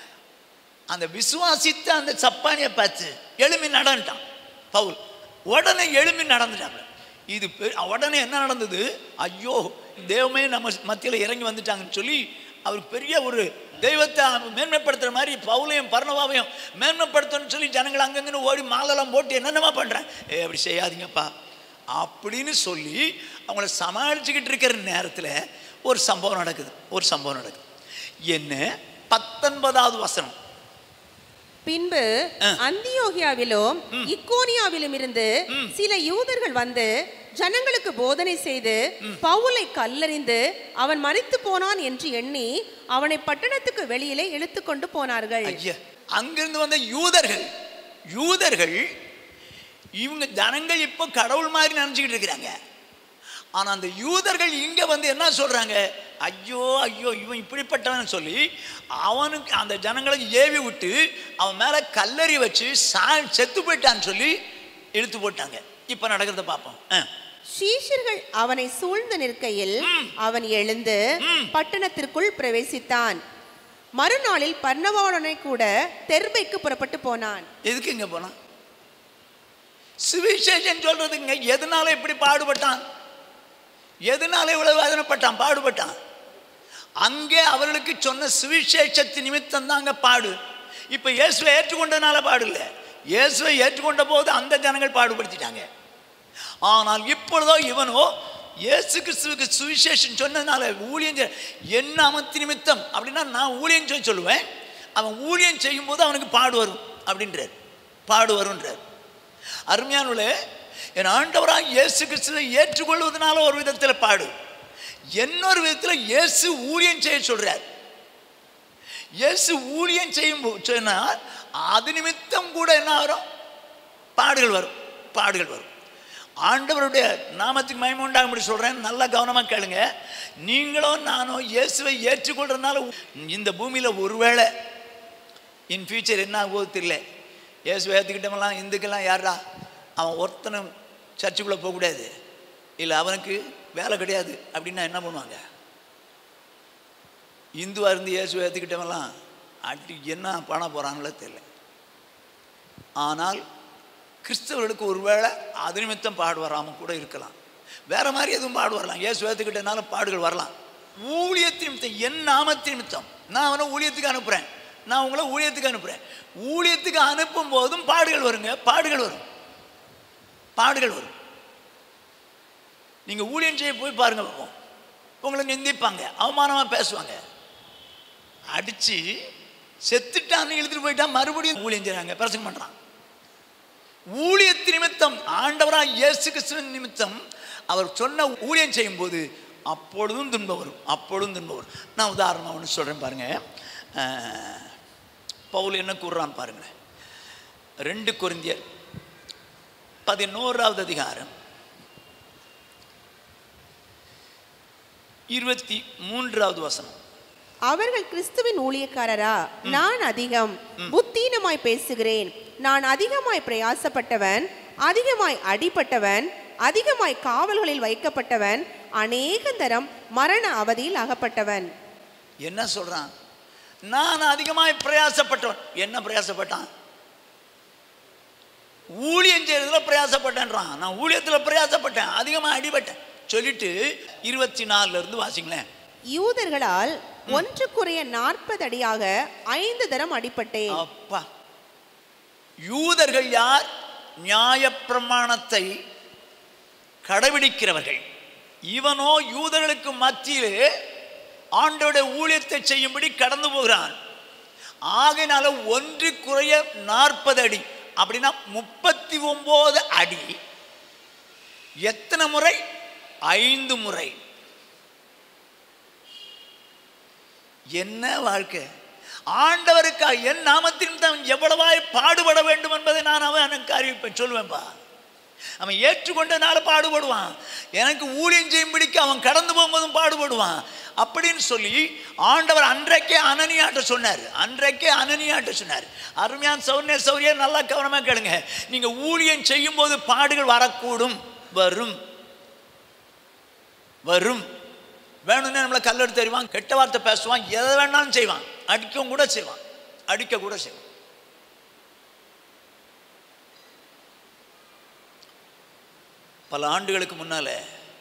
அந்த விசுவாசித்த அந்த சப்பானியை பார்த்து எழும்பி நடந்துட்டான் பவுல் உடனே எழும்பி நடந்துட்டாங்க இது பெ- உடனே என்ன நடந்தது ஐயோ தெய்வமே நம்ம மத்தியில் இறங்கி வந்துட்டாங்கன்னு சொல்லி அவர் பெரிய ஒரு தெய்வத்தை மேன்மைப்படுத்துற மாதிரி பவுலையும் பர்ணவாவையும் மேன்மைப்படுத்தணும்னு சொல்லி ஜனங்கள் அங்கங்கன்னு ஓடி மாலெல்லாம் போட்டு என்னென்னமா பண்ணுறேன் ஏ அப்படி செய்யாதீங்கப்பா அப்படின்னு சொல்லி அவங்கள சமாளிச்சுக்கிட்டு இருக்கிற நேரத்தில் ஒரு சம்பவம் நடக்குது ஒரு சம்பவம் நடக்குது என்ன பத்தொன்பதாவது வசனம் பின்பு அந்தியோகியாவிலும் இக்கோனியாவிலும் இருந்து சில யூதர்கள் வந்து ஜனங்களுக்கு போதனை செய்து பவுலை கல்லறிந்து அவன் மரித்து போனான் என்று எண்ணி அவனை பட்டணத்துக்கு வெளியிலே இழுத்து கொண்டு போனார்கள் ஐயா அங்கிருந்து வந்த யூதர்கள் யூதர்கள் இவங்க ஜனங்கள் இப்போ கடவுள் மாதிரி நினச்சிக்கிட்டு இருக்கிறாங்க ஆனால் அந்த யூதர்கள் இங்கே வந்து என்ன சொல்கிறாங்க ஐயோ ஐயோ இவன் இப்படிப்பட்டவன் சொல்லி அவனுக்கு அந்த ஜனங்களை ஏவி விட்டு அவன் மேலே கல்லறி வச்சு சா செத்து போயிட்டான்னு சொல்லி இழுத்து போட்டாங்க இப்போ நடக்கிறத பார்ப்போம் ஆ சீஷர்கள் அவனை சூழ்ந்து நிற்கையில் அவன் எழுந்து பட்டணத்திற்குள் பிரவேசித்தான் மறுநாளில் பர்ணவாவுடனே கூட தெர்பைக்கு புறப்பட்டு போனான் எதுக்கு இங்கே போனான் சுவிசேஷன் சொல்றதுங்க எதனால இப்படி பாடுபட்டான் எதனால இவ்வளவு வேதனைப்பட்டான் பாடுபட்டான் அங்கே அவர்களுக்கு சொன்ன சுவிசேஷத்து நிமித்தம் தாங்க பாடு இப்போ இயேசுவை ஏற்றுக்கொண்டனால பாடு இல்லை இயேசுவை ஏற்றுக்கொண்ட போது அந்த ஜனங்கள் பாடுபடுத்திட்டாங்க ஆனால் இப்பொழுதோ இவனோ இயேசு கிறிஸ்துவுக்கு சுவிசேஷம் சொன்னதுனால ஊழியம் செய்- என் நாமத்து நிமித்தம் அப்படின்னா நான் ஊழியம் சொல்லி சொல்லுவேன் அவன் ஊழியம் செய்யும்போது அவனுக்கு பாடு வரும் அப்படின்றார் பாடு வரும்ன்றார் அருமையானுள்ளே என் ஆண்டவராக இயேசு கிறிஸ்துவை ஏற்றுக்கொள்வதனால ஒரு விதத்தில் பாடு இன்னொரு விதத்தில் இயேசு ஊழியம் செய்ய சொல்றார் இயேசு ஊழியம் செய்யும் போ- சொன்னால் அது நிமித்தம் கூட என்ன வரும் பாடுகள் வரும் பாடுகள் வரும் ஆண்டவருடைய நாமத்துக்கு மகிமை உண்டாகும்படி சொல்கிறேன் நல்லா கவனமாக கேளுங்க நீங்களும் நானும் இயேசுவை ஏற்றுக்கொள்றதுனால இந்த பூமியில் ஒருவேளை இன் ஃபியூச்சர் என்ன ஆகும்போது தெரியல இயேசுவை ஏற்றுக்கிட்டவங்களாம் இந்துக்கெல்லாம் யாரா அவன் ஒருத்தனும் சர்ச்சுக்குள்ளே போகக்கூடாது இல்லை அவனுக்கு வேலை கிடையாது அப்படின்னா என்ன பண்ணுவாங்க இந்துவாக இருந்து இயேசுவை ஏற்றுக்கிட்டவங்களாம் அடி என்ன பண்ண போகிறாங்களோ தெரியல ஆனால் கிறிஸ்தவர்களுக்கு ஒருவேளை அது நிமித்தம் பாடு வராமல் கூட இருக்கலாம் வேற மாதிரி எதுவும் பாடு வரலாம் இயேசு ஏற்றுக்கிட்டனால பாடுகள் வரலாம் ஊழியத்தின் நிமித்தம் என் நாமத்தின் நிமித்தம் நான் அவனை ஊழியத்துக்கு அனுப்புகிறேன் நான் உங்களை ஊழியத்துக்கு அனுப்புகிறேன் ஊழியத்துக்கு அனுப்பும் போதும் பாடுகள் வருங்க பாடுகள் வரும் பாடுகள் வரும் நீங்கள் ஊழியம் செய்ய போய் பாருங்க பார்ப்போம் உங்களை நிந்திப்பாங்க அவமானமாக பேசுவாங்க அடித்து செத்துட்டான்னு இழுத்துட்டு போயிட்டா மறுபடியும் ஊழியம் செய்கிறாங்க பிரசங்கம் பண்ணுறான் ஊழியத்து நிமித்தம் ஆண்டவராக இயேசு கிறிஸ்துவின் நிமித்தம் அவர் சொன்ன ஊழியம் செய்யும்போது அப்பொழுதும் துன்பம் வரும் அப்பொழுதும் துன்பம் வரும் நான் உதாரணமாக ஒன்று சொல்கிறேன் பாருங்கள் பவுல் என்ன கூறுறான் பாருங்களேன் ரெண்டு கொரிந்தியர் பதினோராவது அதிகாரம் இருபத்தி மூன்றாவது வசனம் அவர்கள் கிறிஸ்துவின் ஊழியக்காரரா நான் அதிகம் புத்தீனமாய் பேசுகிறேன் நான் அதிகமாய் பிரயாசப்பட்டவன் அதிகமாய் அடிபட்டவன் அதிகமாய் காவல்களில் வைக்கப்பட்டவன் அநேக தரம் மரண அவதியில் அகப்பட்டவன் என்ன சொல்றான் நான் அதிகமாய் பிரயாசப்பட்டவன் என்ன பிரயாசப்பட்டான் ஊழியம் செய்யறதுல பிரயாசப்பட்டேன்றான் நான் ஊழியத்தில் பிரயாசப்பட்டேன் அதிகமாக அடிபட்டேன் சொல்லிட்டு இருபத்தி நாலுல இருந்து வாசிங்களேன் யூதர்களால் ஒன்று குறைய நாற்பது அடியாக ஐந்து தரம் அடிபட்டேன் அப்பா யூதர்கள் யார் நியாயப்பிரமாணத்தை கடைபிடிக்கிறவர்கள் இவனோ யூதர்களுக்கு மத்தியிலே ஆண்டோட ஊழியத்தை செய்யும்படி கடந்து போகிறான் ஆகையினால ஒன்று குறைய நாற்பது அடி அப்படின்னா முப்பத்தி ஒன்பது அடி எத்தனை முறை ஐந்து முறை என்ன வாழ்க்கை ஆண்டவருக்கா என் நாமத்தின் தான் எவ்வளவாய் பாடுபட வேண்டும் என்பதை நான் அவன் எனக்கு அறிவிப்பேன் சொல்லுவேன்பா அவன் ஏற்றுக்கொண்டனால பாடுபடுவான் எனக்கு ஊழியம் செய்யும்படிக்கு அவன் கடந்து போகும்போதும் பாடுபடுவான் அப்படின்னு சொல்லி ஆண்டவர் அன்றைக்கே அனனியாட்ட சொன்னார் அன்றைக்கே அனனியாட்ட சொன்னார் அருமையான சௌர்ய சௌரிய நல்லா கவனமாக கேளுங்க நீங்கள் ஊழியம் செய்யும்போது பாடுகள் வரக்கூடும் வரும் வரும் வேணும்னே நம்மளை கல்லெடுத்து தருவான் கெட்ட வார்த்தை பேசுவான் எதை வேணாலும் செய்வான் அடிக்கவும் கூட செய்வான் அடிக்க கூட செய்வான் பல ஆண்டுகளுக்கு முன்னால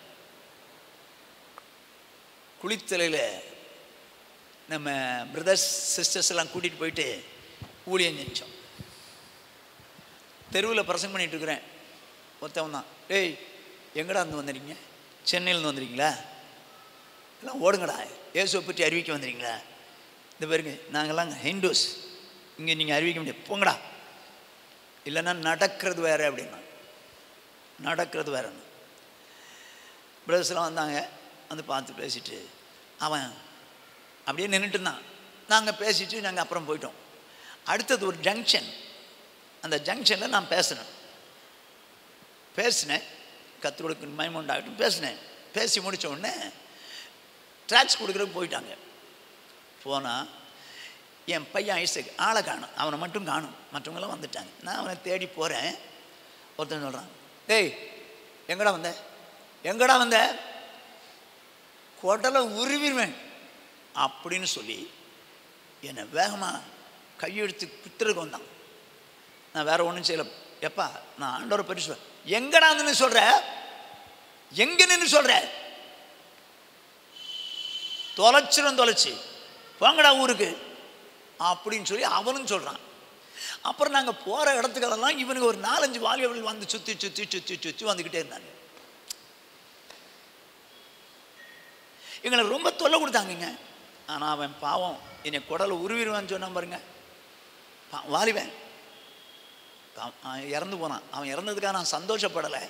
குளித்தலையில் நம்ம பிரதர்ஸ் சிஸ்டர்ஸ் எல்லாம் கூட்டிகிட்டு போயிட்டு ஊழியம் செஞ்சோம் தெருவில் பிரசங்கம் பண்ணிட்டு இருக்கிறேன் ஒருத்தவன் தான் டேய் எங்கடா இருந்து வந்துடுறீங்க சென்னையிலேருந்து வந்துடுறீங்களா எல்லாம் ஓடுங்கடா இயேசுவை பற்றி அறிவிக்க வந்துடுறீங்களா இந்த பாருங்க நாங்கள்லாம் ஹிந்துஸ் இங்கே நீங்கள் அறிவிக்க முடியாது போங்கடா இல்லைன்னா நடக்கிறது வேற அப்படின்னா நடக்கிறது வேறன்னு பிரதர்ஸ்லாம் வந்தாங்க வந்து பார்த்து பேசிட்டு அவன் அப்படியே நின்றுட்டு இருந்தான் நாங்கள் பேசிட்டு நாங்கள் அப்புறம் போயிட்டோம் அடுத்தது ஒரு ஜங்ஷன் அந்த ஜங்ஷனில் நான் பேசினேன் பேசினேன் கத்தரோடுக்கு மயமுண்டாகட்டும் பேசினேன் பேசி முடித்த உடனே ட்ராக்ஸ் கொடுக்குறதுக்கு போயிட்டாங்க போனால் என் பையன் ஐசக் ஆளை காணும் அவனை மட்டும் காணும் மற்றவங்களாம் வந்துட்டாங்க நான் அவனை தேடி போகிறேன் ஒருத்தன் சொல்கிறான் டேய் எங்கடா வந்த எங்கடா வந்த குடலை உருவிடுவேன் அப்படின்னு சொல்லி என்னை வேகமாக கையெடுத்து குத்துறதுக்கு வந்தான் நான் வேற ஒன்றும் செய்யலை எப்பா நான் ஆண்டவரை பற்றி சொல்ல எங்கடா நின்று சொல்ற எங்க நின்று சொல்ற தொலைச்சிரும் தொலைச்சி போங்கடா ஊருக்கு அப்படின்னு சொல்லி அவனும் சொல்கிறான் அப்புறம் நாங்கள் போகிற இடத்துக்கெல்லாம் இவனுக்கு ஒரு நாலஞ்சு வாலிபர்கள் வந்து சுற்றி சுற்றி சுற்றி சுற்றி வந்துக்கிட்டே இருந்தாங்க எங்களை ரொம்ப தொல்லை கொடுத்தாங்கங்க ஆனால் அவன் பாவம் என்னை குடலை உருவிடுவான்னு சொன்னான் பாருங்க பா- வாலிபன் அவன் அவன் இறந்து போனான் அவன் இறந்ததுக்காக நான் சந்தோஷப்படலை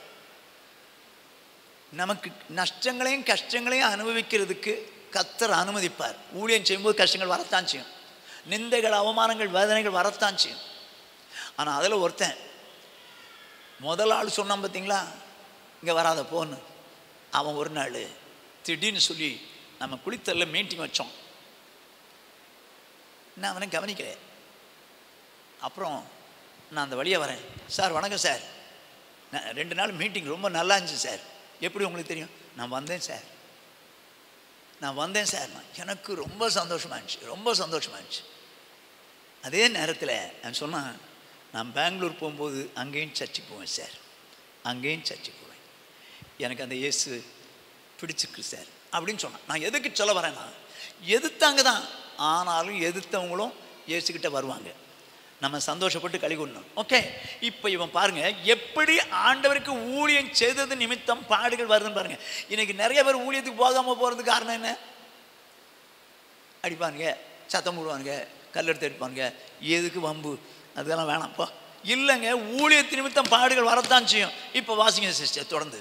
நமக்கு நஷ்டங்களையும் கஷ்டங்களையும் அனுபவிக்கிறதுக்கு கத்தர் அனுமதிப்பார் ஊழியம் செய்யும்போது கஷ்டங்கள் வரத்தான் செய்யும் நிந்தைகள் அவமானங்கள் வேதனைகள் வரத்தான் செய்யும் ஆனால் அதில் ஒருத்தன் முதல் ஆள் சொன்னான் பார்த்தீங்களா இங்கே வராத போன்னு அவன் ஒரு நாள் திடீர்னு சொல்லி நம்ம குளித்தல்ல மீட்டிங் வச்சோம் நான் அவனை கவனிக்கல அப்புறம் நான் அந்த வழியாக வரேன் சார் வணக்கம் சார் நான் ரெண்டு நாள் மீட்டிங் ரொம்ப நல்லா இருந்துச்சு சார் எப்படி உங்களுக்கு தெரியும் நான் வந்தேன் சார் நான் வந்தேன் சார் எனக்கு ரொம்ப சந்தோஷமா இருந்துச்சு ரொம்ப சந்தோஷமா இருந்துச்சு அதே நேரத்தில் நான் சொன்னான் நான் பெங்களூர் போகும்போது அங்கேயும் சர்ச்சுக்கு போவேன் சார் அங்கேயும் சர்ச்சுக்கு போவேன் எனக்கு அந்த இயேசு பிடிச்சிருக்கு சார் அப்படின்னு சொன்னான் நான் எதுக்கு சொல்ல வரேன்னா எதிர்த்தாங்க தான் ஆனாலும் எதிர்த்தவங்களும் இயேசுக்கிட்ட வருவாங்க நம்ம சந்தோஷப்பட்டு கழி கொள்ளணும் ஓகே இப்போ இவன் பாருங்க எப்படி ஆண்டவருக்கு ஊழியம் செய்தது நிமித்தம் பாடுகள் வருதுன்னு பாருங்க இன்னைக்கு நிறைய பேர் ஊழியத்துக்கு போகாமல் போகிறதுக்கு காரணம் என்ன அடிப்பானுங்க சத்தம் போடுவானுங்க கல்லெடுத்து அடிப்பானுங்க எதுக்கு வம்பு அதெல்லாம் வேணாம்ப்பா இல்லைங்க ஊழியத்து நிமித்தம் பாடுகள் வரத்தான் செய்யும் இப்போ வாசிங்க சிஸ்டர் தொடர்ந்து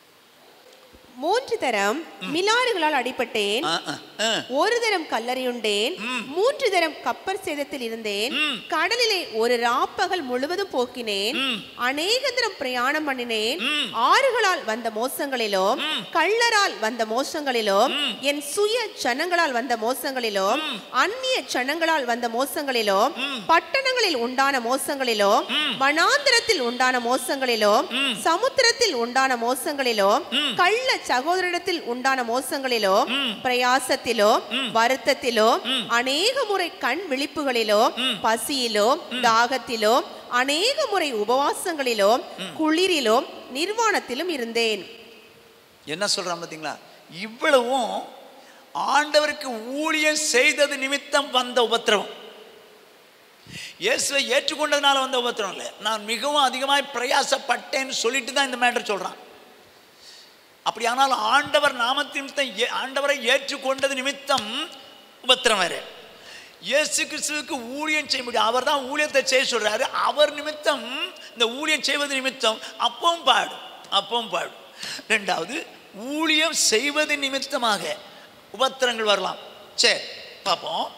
மூன்று தரம் மிலாறுகளால் அடிபட்டேன் ஆ, ஆ, ஆ. ஒரு தரம் கல்லறையுண்டேன் மூன்று தரம் கப்பர் சேதத்தில் இருந்தேன் கடலிலே ஒரு ராப்பகல் முழுவதும் போக்கினேன் அநேக தரம் பிரயாணம் பண்ணினேன் ஆறுகளால் வந்த மோசங்களிலும் கள்ளரால் வந்த மோசங்களிலும் என் சுய ஜனங்களால் வந்த மோசங்களிலும் அந்நிய ஜனங்களால் வந்த மோசங்களிலும் பட்டணங்களில் உண்டான மோசங்களிலும் வனாந்திரத்தில் உண்டான மோசங்களிலும் சமுத்திரத்தில் உண்டான மோசங்களிலும் கள்ள சகோதரிடத்தில் உண்டான மோசங்களிலோ பிரயாசத்திலோ வருத்தத்திலோ அநேக முறை கண் விழிப்புகளிலோ பசியிலோ தாகத்திலோ அநேக முறை உபவாசங்களிலோ குளிரிலோ நிர்வாணத்திலும் இருந்தேன் என்ன சொல்றான் பார்த்தீங்களா இவ்வளவும் ஆண்டவருக்கு ஊழியம் செய்தது நிமித்தம் வந்த உபத்திரவம் இயேசுவை ஏற்றுக்கொண்டதுனால வந்த உபத்திரம் இல்லை நான் மிகவும் அதிகமாய் பிரயாசப்பட்டேன்னு சொல்லிட்டு தான் இந்த மேட்டர் சொல்றான் அப்படியானால் ஆண்டவர் நாமத்தின் நிமித்தம் ஏ- ஆண்டவரை ஏற்றுக்கொண்டது நிமித்தம் உபத்திரம் வேறு இயேசு கிறிஸ்துவுக்கு ஊழியம் செய்ய முடியும் அவர் தான் ஊழியத்தை செய்ய சொல்றாரு அவர் நிமித்தம் இந்த ஊழியம் செய்வது நிமித்தம் அப்பவும் பாடு அப்பவும் பாடு ரெண்டாவது ஊழியம் செய்வது நிமித்தமாக உபத்திரங்கள் வரலாம் சரி பார்ப்போம்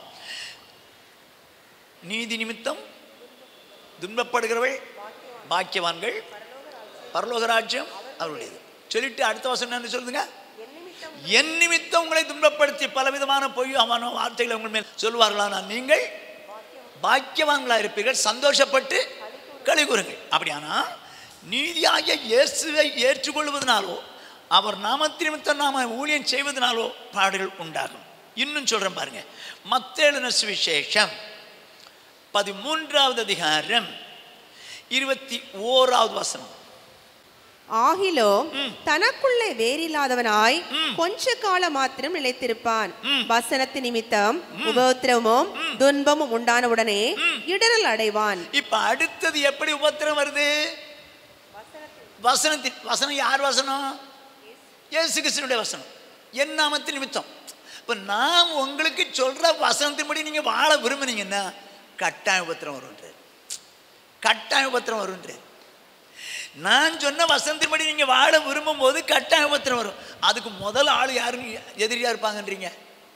நீதி நிமித்தம் துன்பப்படுகிறவள் பாக்கியவான்கள் பரலோக ராஜ்யம் அவருடையது சொல்லிட்டு அடுத்த வசனம் என்ன சொல்லுங்க என் நிமித்தம் உங்களை துன்பப்படுத்தி பலவிதமான பொய்யான வார்த்தைகளை உங்கள் மேல் சொல்வார்களானால் நீங்கள் பாக்கியவான்களா இருப்பீர்கள் சந்தோஷப்பட்டு களி கூறுங்கள் அப்படியானா நீதியாகிய இயேசுவை ஏற்றுக்கொள்வதனாலோ அவர் நாமத்து நிமித்தம் நாம ஊழியம் செய்வதனாலோ பாடுகள் உண்டாகும் இன்னும் சொல்றேன் பாருங்க மத்தேழுன சுவிசேஷம் பதிமூன்றாவது அதிகாரம் இருபத்தி ஓராவது வசனம் ஆகிலும் ம். தனக்குள்ளே வேறில்லாதவனாய் ம். கொஞ்ச காலம் மாத்திரம் நிலைத்திருப்பான் ம். வசனத்து நிமித்தம் உபத்திரமும் துன்பமும் உண்டான உடனே இடரல் அடைவான் இப்ப அடுத்தது எப்படி உபத்திரம் வருது வசனத்தின் வசனம் யார் வசனம் இயேசு கிறிஸ்துனுடைய வசனம் என் நாமத்தின் நிமித்தம் இப்போ நான் உங்களுக்கு சொல்ற வசனத்தின்படி நீங்க வாழ விரும்புனீங்கன்னா கட்டாய உபத்திரம் வரும்ன்றார் கட்டாய உபத்திரம் வரும்ன்றார் நான் சொன்ன வசனத்தின்படி நீங்க வாழ விரும்பும் போது கட்டாய உபத்திரம் வரும் அதுக்கு முதல் ஆள் யாருங்க எதிரியா இருப்பாங்கன்றீங்க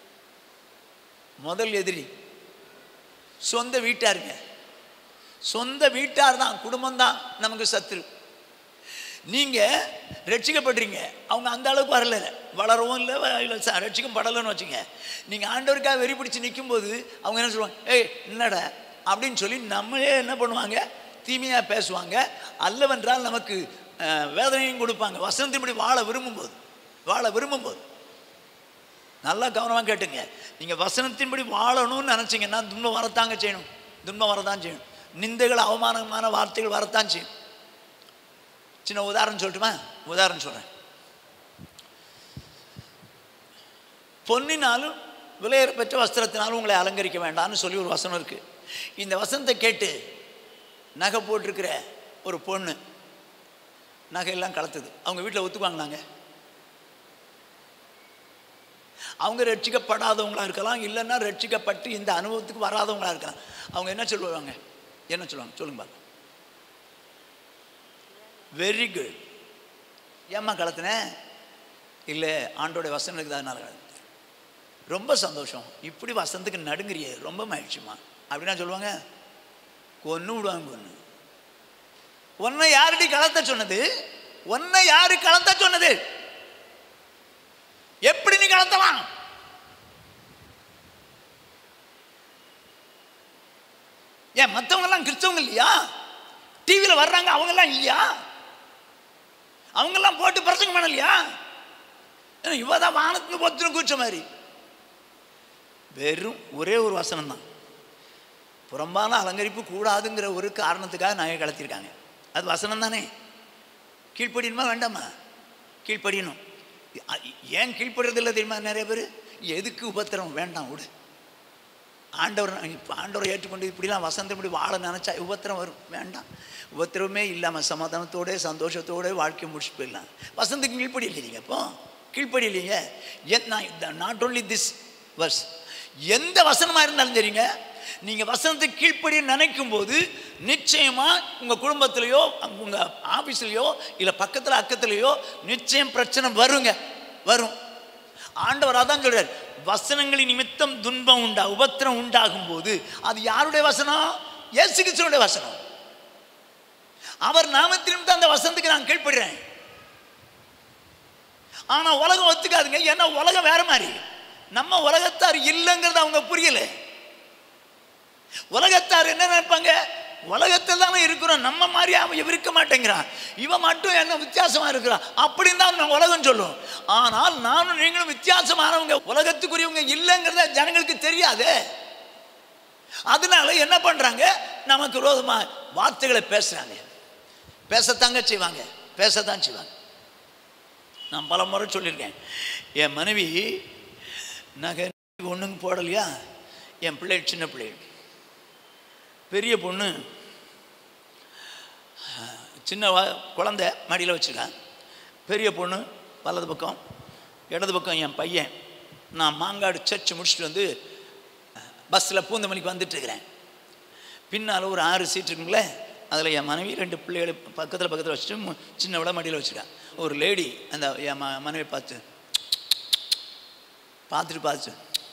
முதல் எதிரி சொந்த வீட்டாருங்க சொந்த வீட்டார் தான் குடும்பம் தான் நமக்கு சத்துரு நீங்க ரட்சிக்கப்படுறீங்க அவங்க அந்த அளவுக்கு வரல வளரவும் இல்லை வ- இல்லை ச- ரட்சிக்கும் படலைன்னு வச்சுங்க நீங்க ஆண்டவருக்காக வெறி பிடிச்சு நிக்கும்போது அவங்க என்ன சொல்லுவாங்க ஏய் என்னடா அப்படின்னு சொல்லி நம்மளே என்ன பண்ணுவாங்க தீமையா பேசுவாங்க அல்லவென்றால் நமக்கு அஹ், வேதனையும் கொடுப்பாங்க வசனத்தின்படி வாழ விரும்பும்போது வாழ விரும்பும்போது நல்லா கவனமாக கேட்டுங்க நீங்கள் வசனத்தின்படி வாழணும்னு நினச்சிங்கன்னா துன்பம் வரத்தாங்க செய்யணும் துன்பம் வரதான் செய்யணும் நிந்தைகள் அவமானமான வார்த்தைகள் வரத்தான் செய்யும் சின்ன உதாரணம் சொல்லட்டுமா உதாரணம் சொல்கிறேன் பொன்னினாலும் விலையேற பெற்ற வஸ்திரத்தினாலும் உங்களை அலங்கரிக்க வேண்டாம்னு சொல்லி ஒரு வசனம் இருக்குது இந்த வசனத்தை கேட்டு நகை போட்டிருக்கிற ஒரு பொண்ணு நகையெல்லாம் கலத்துது அவங்க வீட்டில் ஒத்துக்குவாங்களாங்க அவங்க ரட்சிக்கப்படாதவங்களா இருக்கலாம் இல்லைன்னா ரட்சிக்கப்பட்டு இந்த அனுபவத்துக்கு வராதவங்களா இருக்கலாம் அவங்க என்ன சொல்லுவாங்க என்ன சொல்லுவாங்க சொல்லுங்க பாருங்க வெரி குட் ஏம்மா கலத்துனேன் இல்லை ஆண்டோடைய வசனம் இருக்குது அதனால கலத்துனேன். ரொம்ப சந்தோஷம் இப்படி வசனத்துக்கு நடுங்குறியே ரொம்ப மகிழ்ச்சிமா அப்படின்னா சொல்லுவாங்க கொன்று விடுவாங்க கொன்று உன்னை யாருடி கலத்த சொன்னது உன்னை யாரு கலத்த சொன்னது எப்படி நீ கலத்தலாம் ஏன் மற்றவங்க எல்லாம் கிறிஸ்தவங்க இல்லையா டிவியில் வர்றாங்க அவங்க எல்லாம் இல்லையா அவங்க எல்லாம் போட்டு பிரசங்கம் பண்ணலையா ஏன்னா இவ தான் வானத்துல பொத்துன்னு கூச்ச மாதிரி வெறும் ஒரே ஒரு வசனம் தான் புறம்பான அலங்கரிப்பு கூடாதுங்கிற ஒரு காரணத்துக்காக நகை கலத்திருக்காங்க அது வசனம் தானே கீழ்ப்படியணுமா வேண்டாமா கீழ்ப்படியணும் அ- ஏன் கீழ்ப்படுறது இல்லை தெரியுமா நிறைய பேர் எதுக்கு உபத்திரம் வேண்டாம் விடு ஆண்டவர் இப்போ ஆண்டவரை ஏற்றுக்கொண்டு இப்படிலாம் வசந்தம் இப்படி வாழ நினச்சா உபத்திரம் வரும் வேண்டாம் உபத்திரமே இல்லாமல் சமாதானத்தோட சந்தோஷத்தோட வாழ்க்கை முடிச்சு போயிடலாம் வசந்துக்கு கீழ்ப்படி இல்லைங்க இப்போ கீழ்ப்படி இல்லைங்க என் நான் நாட் ஓன்லி திஸ் வர்ஸ் எந்த வசனமாக இருந்தாலும் சரிங்க நீங்கள் வசனத்துக்கு கீழ்ப்படி நினைக்கும் போது நிச்சயமாக உங்கள் குடும்பத்திலையோ உங்கள் ஆஃபீஸ்லையோ இல்லை பக்கத்தில் அக்கத்துலையோ நிச்சயம் பிரச்சனை வருங்க வரும் ஆண்டவர் அதான் சொல்றார் வசனங்களின் நிமித்தம் துன்பம் உண்டா உபத்திரம் உண்டாகும் போது அது யாருடைய வசனம் இயேசு கிறிஸ்துவனுடைய வசனம் அவர் நாமத்தின் நிமித்தம் அந்த வசனத்துக்கு நான் கீழ்ப்படுறேன் ஆனா உலகம் ஒத்துக்காதுங்க ஏன்னா உலகம் வேற மாதிரி நம்ம உலகத்தார் இல்லைங்கிறது அவங்க புரியல உலகத்தார் என்ன நினைப்பாங்க உலகத்தில் தானே இருக்கிறோம் நம்ம மாதிரி அவன் இவன் இருக்க மாட்டேங்கிறான் இவன் மட்டும் என்ன வித்தியாசமா இருக்கிறான் அப்படின்னு தான் நம்ம உலகம் சொல்லும் ஆனால் நானும் நீங்களும் வித்தியாசமானவங்க உலகத்துக்குரியவங்க இல்லைங்கிறத ஜனங்களுக்கு தெரியாது அதனால என்ன பண்றாங்க நமக்கு விரோதமா வார்த்தைகளை பேசுறாங்க பேசத்தாங்க செய்வாங்க பேசத்தான் செய்வாங்க நான் பல முறை சொல்லியிருக்கேன் என் மனைவி நகை ஒன்றுங்க போடலையா என் பிள்ளை சின்ன பிள்ளை பெரிய பொண்ணு சின்ன வ- குழந்தை மடியில் வச்சுருக்கேன் பெரிய பொண்ணு வலது பக்கம் இடது பக்கம் என் பையன் நான் மாங்காடு சர்ச் முடிச்சுட்டு வந்து பஸ்ஸில் பூந்தமல்லிக்கு வந்துட்டு இருக்கிறேன் பின்னால் ஒரு ஆறு சீட் இருக்குங்களே அதில் என் மனைவி ரெண்டு பிள்ளைகளை பக்கத்தில் பக்கத்தில் வச்சுட்டு மு- சின்ன விட மடியில் வச்சுருக்கேன் ஒரு லேடி அந்த என் ம மனைவி பார்த்து பார்த்துட்டு பார்த்து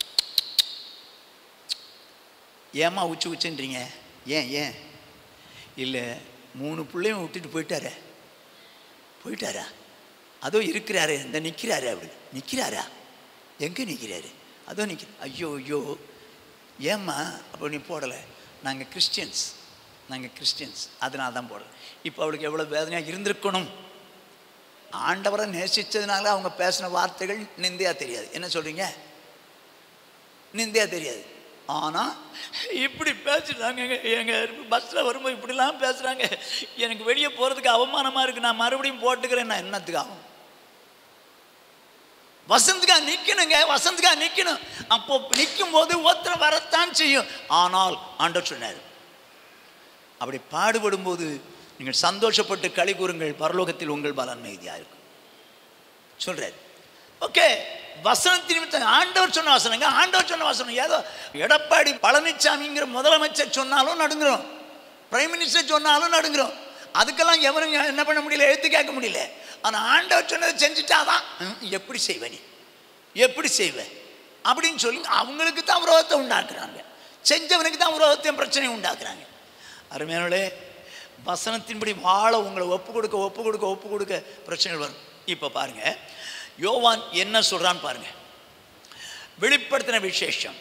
ஏம்மா உச்சி உச்சுன்றீங்க ஏன் ஏன் இல்லை மூணு பிள்ளையும் விட்டுட்டு போயிட்டாரே போயிட்டாரா அதோ இருக்கிறாரு இந்த நிற்கிறாரு அப்படி நிற்கிறாரா எங்கே நிற்கிறாரு அதோ நிற்கிற ஐயோ ஐயோ ஏம்மா அப்போ நீ போடலை நாங்கள் கிறிஸ்டியன்ஸ் நாங்கள் கிறிஸ்டியன்ஸ் அதனால தான் போடலை இப்போ அவளுக்கு எவ்வளோ வேதனையாக இருந்திருக்கணும் ஆண்டவரை நேசித்ததுனால அவங்க பேசின வார்த்தைகள் நிந்தையாக தெரியாது என்ன சொல்கிறீங்க நிந்தையாக தெரியாது ஆனால் இப்படி பேசுகிறாங்க எங்க எங்கள் பஸ்ஸில் வரும்போது இப்படிலாம் பேசுகிறாங்க எனக்கு வெளியே போகிறதுக்கு அவமானமாக இருக்குது நான் மறுபடியும் போட்டுக்கிறேன் நான் என்னத்துக்கு ஆகும் வசந்துக்கா நிற்கணுங்க வசந்துக்கா நிற்கணும் அப்போ நிற்கும் போது ஒருத்தர் வரத்தான் செய்யும் ஆனால் ஆண்டவர் சொன்னார் அப்படி பாடுபடும் போது நீங்கள் சந்தோஷப்பட்டு களி கூறுங்கள் பரலோகத்தில் உங்கள் பலன் மீதியாக இருக்கும் சொல்றாரு ஓகே வசனத்தின் நிமித்தம் ஆண்டவர் சொன்ன வசனங்க ஆண்டவர் சொன்ன வசனம் ஏதோ எடப்பாடி பழனிசாமிங்கிற முதலமைச்சர் சொன்னாலும் நடுங்குறோம் பிரைம் மினிஸ்டர் சொன்னாலும் நடுங்குறோம் அதுக்கெல்லாம் எவரும் என்ன பண்ண முடியல எழுத்து கேட்க முடியல ஆனால் ஆண்டவர் சொன்னதை செஞ்சுட்டாதான் ம், எப்படி செய்வ நீ எப்படி செய்வ அப்படின்னு சொல்லி அவங்களுக்கு தான் விரோதத்தை உண்டாக்குறாங்க செஞ்சவனுக்கு தான் விரோதத்தையும் பிரச்சனையும் உண்டாக்குறாங்க அருமையானே வசனத்தின்படி வாழ உங்களை ஒப்பு கொடுக்க ஒப்பு கொடுக்க ஒப்பு கொடுக்க பிரச்சனைகள் வரும் இப்போ பாருங்க யோவான் என்ன சொல்றான்னு பாருங்க வெளிப்படுத்தின விசேஷம்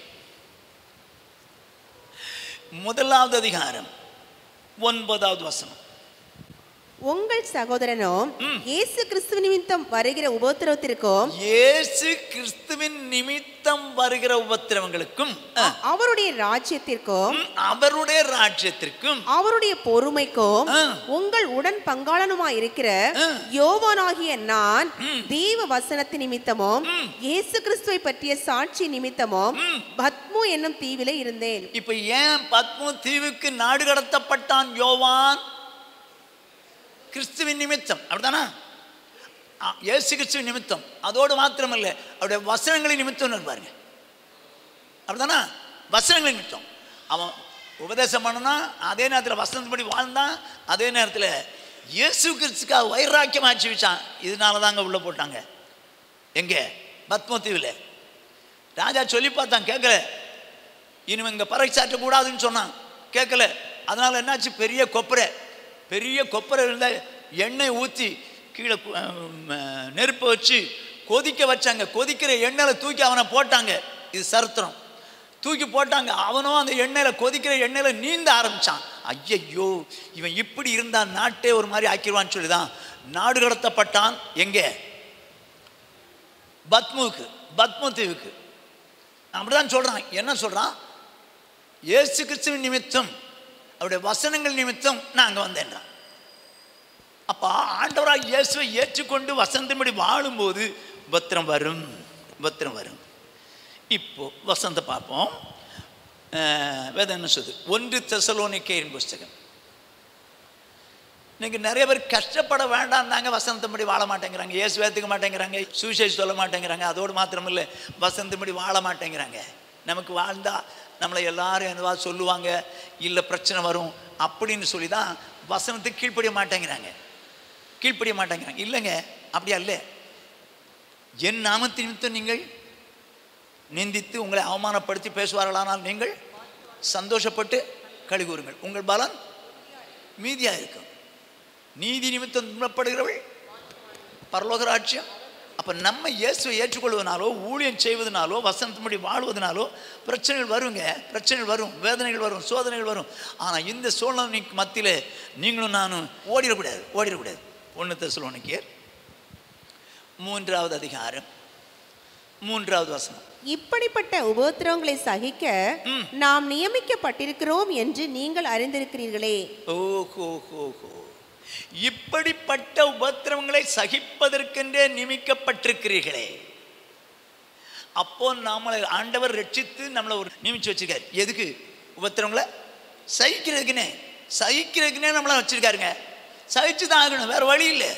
முதலாவது அதிகாரம் ஒன்பதாவது வசனம் உங்கள் சகோதரனும் இயேசு கிறிஸ்துவ நிமித்தம் வருகிற உபத்திரவத்திற்கும் இயேசு கிறிஸ்துவின் நிமித்தம் வருகிற உபத்திரவங்களுக்கும் அஹ், அவருடைய ராஜ்யத்திற்கும் ம், அவருடைய ராஜ்யத்திற்கும் அவருடைய பொறுமைக்கும் ஆ. உங்கள் உடன் பங்காளனுமாய் இருக்கிற ஆ. யோவானாகிய நான் ம். தேவ வசனத்தின் நிமித்தமும் ம். இயேசு கிறிஸ்துவை பற்றிய சாட்சி நிமித்தமும் ம். பத்மு என்னும் தீவிலே இருந்தேன் இப்ப ஏன் பத்மு தீவுக்கு நாடு கடத்தப்பட்டான் யோவான் கிறிஸ்துவின் நிமித்தம் அப்படிதானா ஆ, இயேசு கிறிஸ்துவின் நிமித்தம் அதோடு மாத்திரமல்ல அவருடைய வசனங்களின் நிமித்தம் பாருங்க அப்படிதானா வசனங்களின் நிமித்தம் அவன் உபதேசம் பண்ணனா அதே நேரத்தில் வசனத்தின்படி வாழ்ந்தான் அதே நேரத்தில் இயேசு கிறிஸ்துக்காக வைராக்கியம் ஆச்சு வச்சான் இதனால தாங்க உள்ள போட்டாங்க எங்கே பத்மத்தீவில் ராஜா சொல்லி பார்த்தான் கேட்கல இனிமே இங்கே பறைச்சாற்ற கூடாதுன்னு சொன்னான் கேட்கல அதனால என்னாச்சு பெரிய கொப்பரை பெரிய கொப்பரை இருந்த எண்ணெய் ஊற்றி கீழே கு- அஹ் நெருப்பை வச்சு கொதிக்க வச்சாங்க கொதிக்கிற எண்ணெயில் தூக்கி அவனை போட்டாங்க இது சரித்திரம் தூக்கி போட்டாங்க அவனும் அந்த எண்ணெயில் கொதிக்கிற எண்ணெயில் நீந்த ஆரம்பிச்சான் ஐயையோ இவன் இப்படி இருந்தா நாட்டே ஒரு மாதிரி ஆக்கிடுவான்னு சொல்லி தான் நாடு கடத்தப்பட்டான் எங்கே பத்முவுக்கு பத்மு தீவுக்கு அப்படிதான் சொல்றான் என்ன சொல்றான் இயேசு கிறிஸ்துவின் நிமித்தம் அவருடைய வசனங்கள் நிமித்தம் நான் அங்கே வந்தேன்றான் அப்போ ஆண்டவராக இயேசுவை ஏற்றுக்கொண்டு வசந்தபடி வாழும்போது பத்திரம் வரும் பத்திரம் வரும் இப்போ வசந்த பார்ப்போம் அஹ், வேதம் என்ன சொல்லுது ஒன்று தெசலோனிக்கேயின் புஸ்தகம் இன்னைக்கு நிறைய பேர் கஷ்டப்பட வேண்டாம்னாங்க வசந்தபடி வாழ மாட்டேங்கிறாங்க இயேசு ஏற்றுக்க மாட்டேங்கிறாங்க சுவிசேஷ் சொல்ல மாட்டேங்கிறாங்க அதோடு மாத்திரமில்லை வசந்தபடி வாழ மாட்டேங்கிறாங்க நமக்கு வாழ்ந்தா நம்மளை எல்லாரும் என்னவா சொல்லுவாங்க இல்லை பிரச்சனை வரும் அப்படின்னு சொல்லி தான் வசனத்துக்கு கீழ்ப்படிய மாட்டேங்கிறாங்க கீழ்ப்படிய மாட்டேங்கிறாங்க இல்லைங்க அப்படியா இல்லை என் நாமத்தின் நிமித்தம் நீங்கள் நிந்தித்து உங்களை அவமானப்படுத்தி பேசுவார்களானால் நீங்கள் சந்தோஷப்பட்டு களி கூறுங்கள் உங்கள் பலன் மீதியாக இருக்கும் நீதி நிமித்தம் துன்பப்படுகிறவள் பரலோக ராஜ்யம் அப்போ நம்ம இயேசுவை ஏற்றுக்கொள்வதனாலோ ஊழியம் செய்வதனாலோ வசனத்தின்படி வாழ்வதனாலோ பிரச்சனைகள் வருங்க பிரச்சனைகள் வரும் வேதனைகள் வரும் சோதனைகள் வரும் ஆனால் இந்த சூழ்நிலைக்கு மத்தியில் நீங்களும் நானும் ஓடிடக்கூடாது ஓடிடக்கூடாது ஒன்று தெசலோனிக்கேர் மூன்றாவது அதிகாரம் மூன்றாவது வசனம் இப்படிப்பட்ட உபத்திரவங்களை சகிக்க ம். நாம் நியமிக்கப்பட்டிருக்கிறோம் என்று நீங்கள் அறிந்திருக்கிறீர்களே ஓஹோ ஹோ ஹோ இப்படிப்பட்ட உபத்திரவங்களை சகிப்பதற்கென்றே நியமிக்கப்பட்டிருக்கிறீர்களே அப்போ நம்மளை ஆண்டவர் ரட்சித்து நம்மளை ஒரு நியமிச்சு வச்சிருக்காரு எதுக்கு உபத்திரவங்களை சகிக்கிறதுக்குனே சகிக்கிறதுக்குனே நம்மளை வச்சிருக்காருங்க சகிச்சு தான் ஆகணும் வேற வழி இல்லை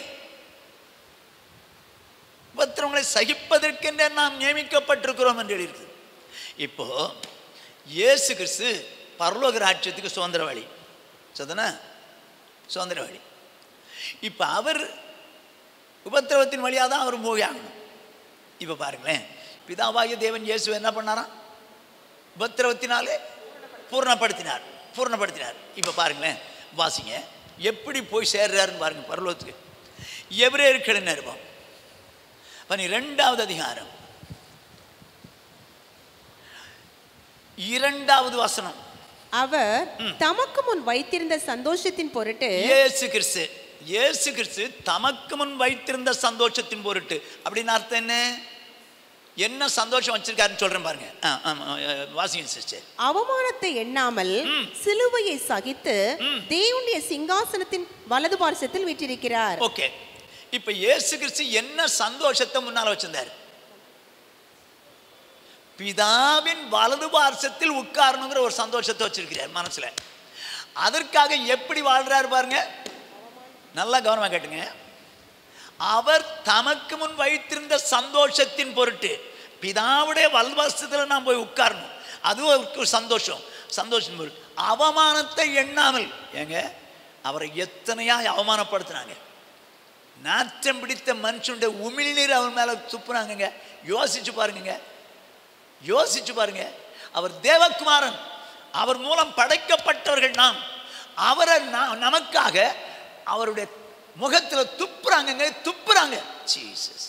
உபத்திரவங்களை சகிப்பதற்கென்றே நாம் நியமிக்கப்பட்டிருக்கிறோம் என்று எழுதியிருக்கு இப்போ இயேசு கிறிஸ்து பரலோக ராஜ்யத்துக்கு சுதந்திரவாளி சதனா சுதந்திரவாளி இப்போ அவர் உபத்திரவத்தின் வழியாக தான் அவர் போய் ஆகணும் இப்போ பாருங்களேன் பிதாவாகிய தேவன் இயேசு என்ன பண்ணாராம் உபத்திரவத்தினாலே பூர்ணப்படுத்தினார் பூர்ணப்படுத்தினார் இப்போ பாருங்களேன் வாசிங்க எப்படி போய் சேர்றாருன்னு பாருங்க பரலோகத்துக்கு எவரேற்கிழமை நிருபம் பனிரெண்டாவது அதிகாரம் இரண்டாவது வசனம் அவர் தமக்கு முன் வைத்திருந்த சந்தோஷத்தின் பொருட்டு இயேசு கிறிஸ்து இயேசு கிறிஸ்து தமக்கு முன் வைத்திருந்த சந்தோஷத்தின் பொருட்டு அப்படின்னு அர்த்தம் என்ன என்ன சந்தோஷம் வச்சிருக்காருன்னு சொல்றேன் பாருங்க ஆ, ஆமா, ஆ, வாசிங்க சிஸ்டர் அவமானத்தை எண்ணாமல் சிலுவையை சகித்து தேவனுடைய சிங்காசனத்தின் வலது பார்சத்தில் விட்டிருக்கிறார் ஓகே இப்ப இயேசு கிறிஸ்து என்ன சந்தோஷத்தை முன்னால வச்சிருந்தார் பிதாவின் வலது பார்சத்தில் உட்காரணுங்கிற ஒரு சந்தோஷத்தை வச்சிருக்கிறார் மனசுல அதற்காக எப்படி வாழ்றாரு பாருங்க நல்லா கவனமா கேட்டுங்க அவர் தமக்கு முன் வைத்திருந்த சந்தோஷத்தின் பொருட்டு பிதாவுடைய வல்வாசத்தில் நான் போய் உட்காரணும் அதுவும் அவருக்கு ஒரு சந்தோஷம் சந்தோஷம் பொருட்டு அவமானத்தை எண்ணாமல் ஏங்க அவரை எத்தனையா அவமானப்படுத்தினாங்க நாற்றம் பிடித்த மனுஷனுடைய உமிழ்நீர் அவன் மேல துப்புனாங்கங்க யோசிச்சு பாருங்கங்க யோசிச்சு பாருங்க அவர் தேவகுமாரன் அவர் மூலம் படைக்கப்பட்டவர்கள் நாம் அவரை நா- நமக்காக அவருடைய முகத்துல துப்புறாங்கங்க துப்புறாங்க ஜீசஸ்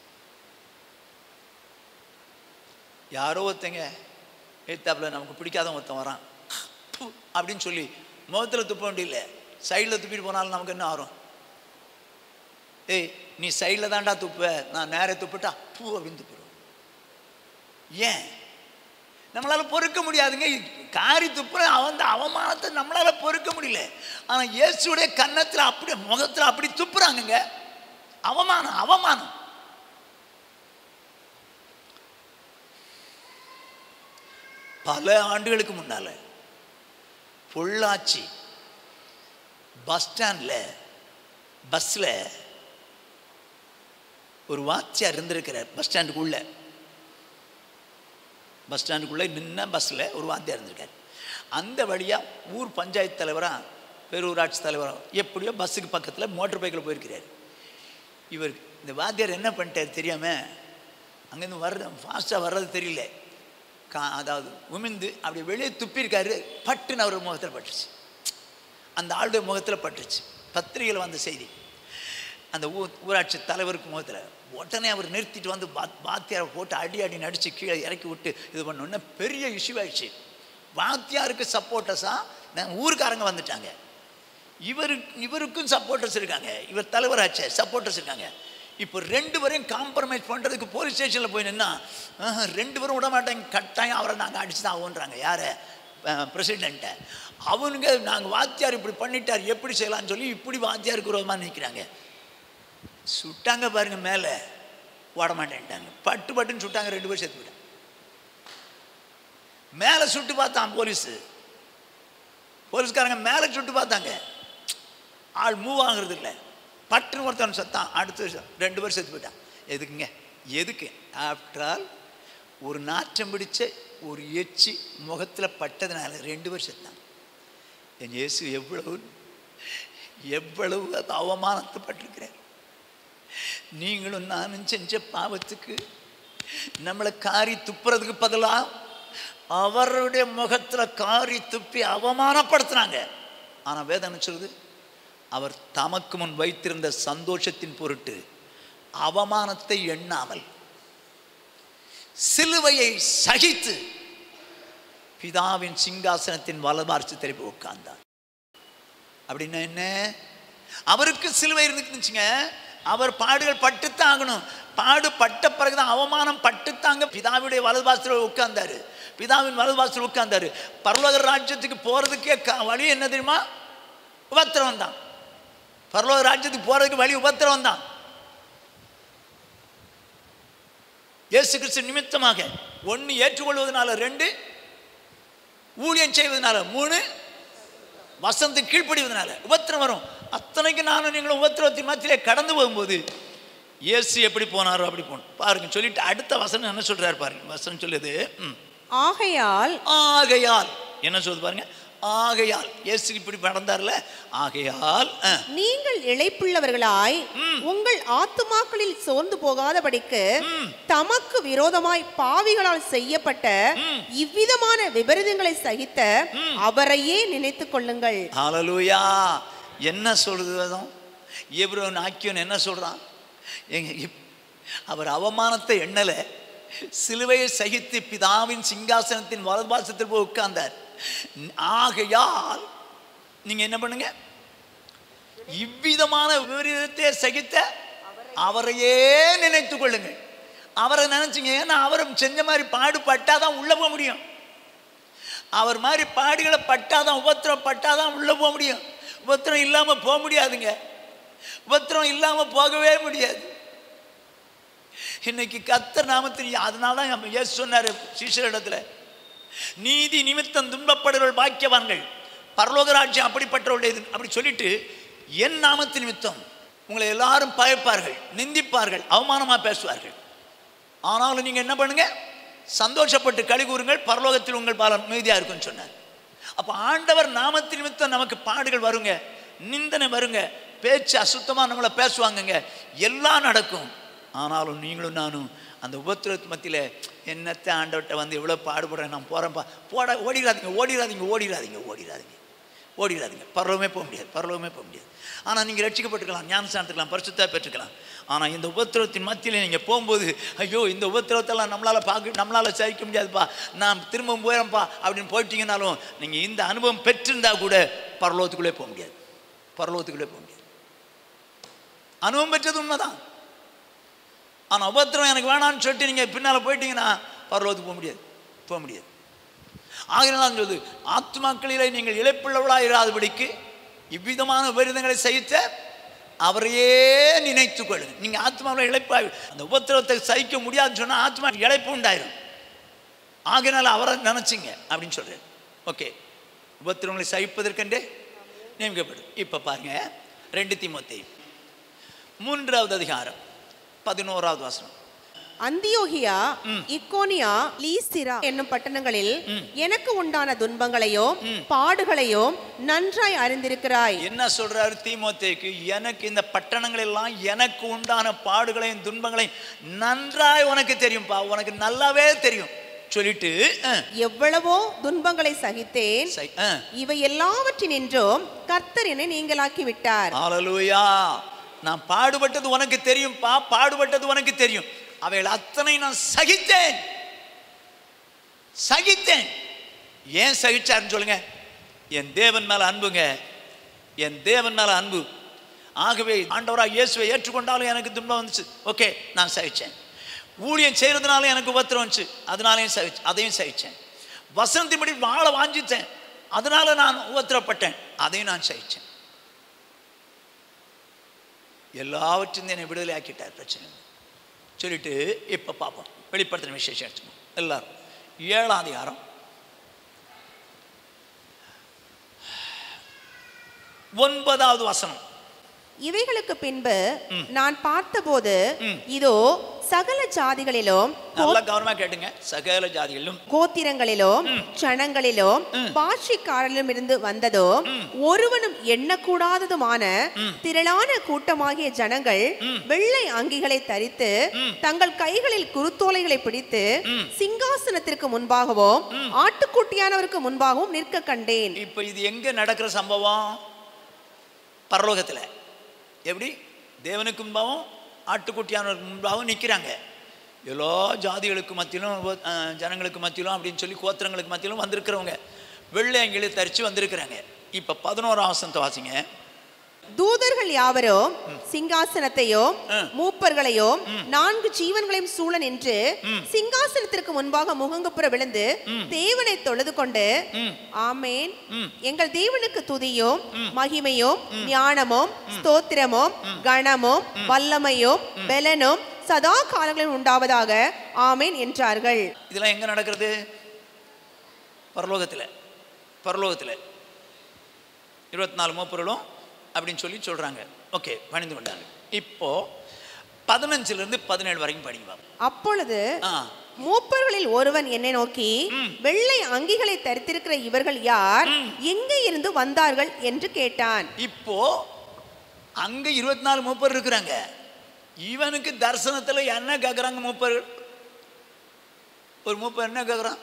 யாரோ ஒருத்தங்க ஏத்தாப்புல நமக்கு பிடிக்காத ஒருத்தன் வரான் ப்பு அப்படின்னு சொல்லி முகத்துல துப்ப வேண்டியதில்லை சைடில் துப்பிட்டு போனாலும் நமக்கு என்ன ஆகும் ஏய் நீ சைடில் தான்டா துப்ப நான் நேரே துப்பிட்டா பூ அப்படின்னு துப்பிடுவோம் ஏன் நம்மளால பொறுக்க முடியாதுங்க காரி துப்புற அவன் அவமானத்தை நம்மளால பொறுக்க முடியல ஆனா இயேசுடைய கன்னத்துல அப்படி முகத்துல அப்படி துப்புறாங்கங்க அவமானம் அவமானம் பல ஆண்டுகளுக்கு முன்னால பொள்ளாச்சி பஸ் ஸ்டாண்டில் பஸ்ஸில் ஒரு வாத்தியார் இருந்திருக்கிறார் பஸ் ஸ்டாண்டுக்குள்ள பஸ் ஸ்டாண்டுக்குள்ளே நின்ன பஸ்ஸில் ஒரு வாத்தியார் இருந்திருக்கார் அந்த வழியாக ஊர் பஞ்சாயத்து தலைவராக பேரூராட்சி தலைவராக எப்படியோ பஸ்ஸுக்கு பக்கத்தில் மோட்டர் பைக்கில் போயிருக்கிறார் இவர் இந்த வாத்தியார் என்ன பண்ணிட்டார் தெரியாமல் அங்கேருந்து வர்றது ஃபாஸ்ட்டாக வர்றது தெரியல கா அதாவது உமிழ்ந்து அப்படி வெளியே துப்பியிருக்காரு பட்டுன்னு அவர் முகத்தில் பட்டுருச்சு அந்த ஆளுடைய முகத்தில் பட்டுருச்சு பத்திரிகையில் வந்த செய்தி அந்த ஊ ஊராட்சி தலைவருக்கு முகத்தில் உடனே அவர் நிறுத்திட்டு வந்து பாத் வாத்தியாரை போட்டு அடி அடி நடித்து கீழே இறக்கி விட்டு இது பண்ணோன்னே பெரிய இஷ்யூ ஆயிடுச்சு வாத்தியாருக்கு சப்போர்ட்டர்ஸாக ஊருக்காரங்க வந்துட்டாங்க இவரு இவருக்கும் சப்போர்ட்டர்ஸ் இருக்காங்க இவர் தலைவராச்சே சப்போர்ட்டர்ஸ் இருக்காங்க இப்போ ரெண்டு பேரையும் காம்ப்ரமைஸ் பண்ணுறதுக்கு போலீஸ் ஸ்டேஷனில் போய் நின்னா ஆஹா, ரெண்டு பேரும் விட மாட்டாங்க கட்டாயம் அவரை நாங்கள் அடிச்சு தான் ஆகுன்றாங்க யாரை பிரசிடெண்ட்டை அவனுங்க நாங்கள் வாத்தியார் இப்படி பண்ணிட்டார் எப்படி செய்யலாம்னு சொல்லி இப்படி வாத்தியாருக்கு விரோதமாக நிற்கிறாங்க சுட்டாங்க பாருங்க மேலே ஓட மாட்டேன்ட்டாங்க பட்டு பட்டுன்னு சுட்டாங்க ரெண்டு பேரும் செத்து போயிட்டாங்க மேலே சுட்டு பார்த்தான் போலீஸு போலீஸ்காரங்க மேலே சுட்டு பார்த்தாங்க ஆள் மூவ் ஆகுறது இல்லை பட்டுன்னு ஒருத்தன் செத்தான் அடுத்து ரெண்டு பேர் செத்து போயிட்டான் எதுக்குங்க எதுக்கு ஆஃப்டர் ஆல் ஒரு நாற்றம் பிடிச்ச ஒரு எச்சி முகத்தில் பட்டதுனால ரெண்டு பேர் செத்தான் என் இயேசு எவ்வளவு எவ்வளவு அவமானத்தைப்பட்டிருக்கிறேன் நீங்களும் நானும் செஞ்ச பாவத்துக்கு நம்மளை காரி துப்புறதுக்கு பதிலாக அவருடைய முகத்துல காரி துப்பி அவமானப்படுத்துனாங்க ஆனா வேதனை சொல்லுது அவர் தமக்கு முன் வைத்திருந்த சந்தோஷத்தின் பொருட்டு அவமானத்தை எண்ணாமல் சிலுவையை சகித்து பிதாவின் சிங்காசனத்தின் வலபார்ச்சி திருப்பி உட்கார்ந்தார் அப்படின்னா என்ன அவருக்கு சிலுவை இருந்துச்சுங்க அவர் பாடுகள் பட்டுத்தான் ஆகணும் பாடு பட்ட பிறகுதான் அவமானம் பட்டுத்தாங்க பிதாவுடைய வலதுபாசத்தில் உட்கார்ந்தாரு பிதாவின் வலதுபாசத்தில் உட்கார்ந்தாரு பரலோக ராஜ்யத்துக்கு போறதுக்கே க- வழி என்ன தெரியுமா உபத்திரவம் தான் பரலோக ராஜ்யத்துக்கு போறதுக்கு வழி உபத்திரவம் தான் இயேசு கிறிஸ்து நிமித்தமாக ஒன்று ஏற்றுக்கொள்வதனால ரெண்டு ஊழியம் செய்வதனால மூணு வசந்து கீழ்ப்படிவதனால உபத்திரம் வரும் அத்தனைக்கு நானும் நீங்களும் உபத்திரவத்தின் மத்தியிலே கடந்து போகும்போது இயேசு எப்படி போனாரோ அப்படி போகணும் பாருங்க சொல்லிட்டு அடுத்த வசனம் என்ன சொல்றாரு பாருங்க வசனம் சொல்லுது ம். ஆகையால் ஆகையால் என்ன சொல்லுது பாருங்க ஆகையால் இயேசு இப்படி நடந்தார்ல ஆகையால் ஆ, நீங்கள் இளைப்புள்ளவர்களாய் உங்கள் ஆத்துமாக்களில் சோர்ந்து போகாதபடிக்கு தமக்கு விரோதமாய் பாவிகளால் செய்யப்பட்ட இவ்விதமான விபரீதங்களை சகித்த அவரையே நினைத்துக் கொள்ளுங்கள் ஹalleluya என்ன சொல்றது வேதம் எப்ரோன் ஆக்கியோன் என்ன சொல்றான் எங்க இப்- அவர் அவமானத்தை எண்ணல சிலுவையை சகித்து பிதாவின் சிங்காசனத்தின் வலதுபாசத்தில் போய் உட்கார்ந்தார் ஆகையால் நீங்க என்ன பண்ணுங்க இவ்விதமான விபரீதத்தை சகித்த அவரையே நினைத்துக் கொள்ளுங்கள் அவரை நினைச்சீங்க ஏன்னா அவரும் செஞ்ச மாதிரி பாடுபட்டாதான் உள்ள போக முடியும் அவர் மாதிரி பாடுகளை பட்டாதான் உபத்திரம் பட்டாதான் உள்ள போக முடியும் உபத்திரம் இல்லாம போக முடியாதுங்க உபத்திரம் இல்லாம போகவே முடியாது இன்னைக்கு கத்தர் நாமத்தில் அதனால தான் நம்ம இயேசு சொன்னார் சீஷரிடத்துல நீதி நிமித்தம் துன்பப்படுகிறவர்கள் பாக்கியவான்கள் பரலோக ராஜ்யம் அப்படிப்பட்டவருடையது அப்படி சொல்லிட்டு என் நாமத்து நிமித்தம் உங்களை எல்லாரும் பயப்பார்கள் நிந்திப்பார்கள் அவமானமா பேசுவார்கள் ஆனாலும் நீங்க என்ன பண்ணுங்க சந்தோஷப்பட்டு களி கூறுங்கள் பரலோகத்தில் உங்கள் பாலம் மீதியா இருக்கும்னு சொன்னார் அப்ப ஆண்டவர் நாமத்தின் நிமித்தம் நமக்கு பாடுகள் வருங்க நிந்தனை வருங்க பேச்சு அசுத்தமா நம்மளை பேசுவாங்கங்க எல்லாம் நடக்கும் ஆனாலும் நீங்களும் நானும் அந்த உபத்திரத்து மத்தியில என்னத்தை ஆண்டவர்கிட்ட வந்து எவ்வளோ பாடுபடுறேன் நான் போகிறேன்ப்பா போட ஓடிடாதீங்க ஓடிடாதீங்க ஓடிடாதீங்க ஓடிடாதீங்க ஓடிடாதீங்க பரலோகமே போக முடியாது பரலோகமே போக முடியாது ஆனால் நீங்கள் ரட்சிக்கப்பட்டுக்கலாம் ஞானஸ்தானத்துக்கலாம் பரிசுத்தா பெற்றுக்கலாம் ஆனால் இந்த உபத்திரவத்தின் மத்தியில் நீங்கள் போகும்போது ஐயோ இந்த உபத்திரவத்தெல்லாம் நம்மளால் பார்க்க நம்மளால் சகிக்க முடியாதுப்பா நான் திரும்ப போயிடறேன்ப்பா அப்படின்னு போயிட்டீங்கனாலும் நீங்கள் இந்த அனுபவம் பெற்றிருந்தா கூட பரலோகத்துக்குள்ளே போக முடியாது பரலோகத்துக்குள்ளே போக முடியாது அனுபவம் பெற்றது உண்மைதான் ஆனால் உபத்திரம் எனக்கு வேணாம்னு சொல்லிட்டு நீங்கள் பின்னால் போயிட்டீங்கன்னா பரலோகத்துக்கு போக முடியாது போக முடியாது ஆகினால் சொல்லுது ஆத்மாக்களிலே நீங்கள் இழைப்புள்ளவளாக இராதபடிக்கு இவ்விதமான விபரீதங்களை சகித்த அவரையே நினைத்துக் கொள்ளுங்க நீங்கள் ஆத்மாவில் இழைப்பா அந்த உபத்திரவத்தை சகிக்க முடியாதுன்னு சொன்னால் ஆத்மா இழைப்பு உண்டாயிரும் ஆகினால் அவரை நினச்சிங்க அப்படின்னு சொல்கிறேன் ஓகே உபத்திரவங்களை சகிப்பதற்கென்றே நியமிக்கப்படும் இப்போ பாருங்க ரெண்டு தீமோத்தேயு மூன்றாவது அதிகாரம் பதினோராவது வசனம் அந்தியோகியா இக்கோனியா லீசிரா என்னும் பட்டணங்களில் எனக்கு உண்டான துன்பங்களையும் பாடுகளையும் நன்றாய் அறிந்திருக்கிறாய் என்ன சொல்றாரு தீமோத்தேக்கு எனக்கு இந்த பட்டணங்கள் எல்லாம் எனக்கு உண்டான பாடுகளையும் துன்பங்களையும் நன்றாய் உனக்கு தெரியும்பா உனக்கு நல்லாவே தெரியும் சொல்லிட்டு அஹ், எவ்வளவோ துன்பங்களை சகித்தேன் சை- அஹ், இவை எல்லாவற்றினின்றும் கர்த்தர் என்னை நீங்களாக்கி விட்டார் ஹalleluya. நான் பாடுபட்டது உனக்கு தெரியும்பா பாடுபட்டது உனக்கு தெரியும் அவைகள் அத்தனை நான் சகித்தேன் சகித்தேன் ஏன் சகிச்சாருன்னு சொல்லுங்க என் தேவன் மேல அன்புங்க என் தேவன் மேல அன்பு ஆகவே ஆண்டவராக இயேசுவை ஏற்றுக்கொண்டாலும் எனக்கு துன்பம் வந்துச்சு ஓகே நான் சகிச்சேன் ஊழியம் செய்யறதுனால எனக்கு உபத்திரம் வந்துச்சு அதனாலையும் சகிச்சு அதையும் சகிச்சேன் வசனத்தின்படி வாழ வாஞ்சித்தேன் அதனால நான் உபத்திரப்பட்டேன் அதையும் நான் சகிச்சேன் எல்லாவற்றும் என்னை விடுதலை ஆக்கிட்டார் பிரச்சனை இல்லை. சொல்லிட்டு இப்போ பார்ப்போம் வெளிப்படுத்தின விசேஷம் எடுத்துக்கணும் எல்லாரும் ஏழாம் அதிகாரம் ஒன்பதாவது வசனம் இவைகளுக்கு பின்பு நான் பார்த்தபோது இதோ சகல ஜாதிகளிலும் நல்லா கவனமா கேட்டுங்க சகல ஜாதிகளிலும் கோத்திரங்களிலும் சனங்களிலும் பாஷைக்காரரிலும் இருந்து வந்ததும் ஒருவனும் எண்ணக்கூடாததுமான திரளான கூட்டமாகிய ஜனங்கள் வெள்ளை அங்கிகளை தரித்து தங்கள் கைகளில் குருத்தோலைகளை பிடித்து சிங்காசனத்திற்கு முன்பாகவும் ஆட்டுக்குட்டியானவருக்கு முன்பாகவும் நிற்க கண்டேன் இப்போ இது எங்க நடக்கிற சம்பவம் பரலோகத்தில் எப்படி தேவனுக்கு முன்பாகவும் ஆட்டுக்குட்டியானவருக்கு முன்பாகவும் நிற்கிறாங்க எல்லா ஜாதிகளுக்கு மத்தியிலும் உப- அஹ், ஜனங்களுக்கு மத்தியிலும் அப்படின்னு சொல்லி கோத்திரங்களுக்கு மத்தியிலும் வந்திருக்கிறவங்க வெள்ளை அங்கிலி தரிச்சு வந்திருக்கிறாங்க இப்போ பதினோராம் வசனத்தை வாசிங்க தூதர்கள் யாவரும் சிங்காசனத்தையும் ம். மூப்பர்களையும் நான்கு ஜீவன்களையும் சூழ நின்று சிங்காசனத்திற்கு முன்பாக முகங்குப்புற விழுந்து தேவனை தொழுது கொண்டு ஆமேன் எங்கள் தேவனுக்கு துதியும் மகிமையும் ஞானமும் ஸ்தோத்திரமும் கணமும் வல்லமையும் பெலனும் சதா காலங்களிலும் உண்டாவதாக ஆமேன் என்றார்கள் இதெல்லாம் எங்கே நடக்கிறது பரலோகத்தில் பரலோகத்தில் இருபத்தி நாலு மூப்பர்களும் அப்படின்னு சொல்லி சொல்கிறாங்க ஓகே பணிந்து கொண்டாங்க இப்போ பதினஞ்சுல இருந்து பதினேழு வரைக்கும் படிங்க பாப்போம். அப்பொழுது ஆ மூப்பர்களில் ஒருவன் என்னை நோக்கி வெள்ளை அங்கிகளை தரித்திருக்கிற இவர்கள் யார் எங்கே இருந்து வந்தார்கள் என்று கேட்டான் இப்போ அங்க இருபத்தி நாலு மூப்பர் இருக்கிறாங்க இவனுக்கு தரிசனத்துல என்ன கேட்குறாங்க மூப்பர் ஒரு மூப்பர் என்ன கேட்குறான்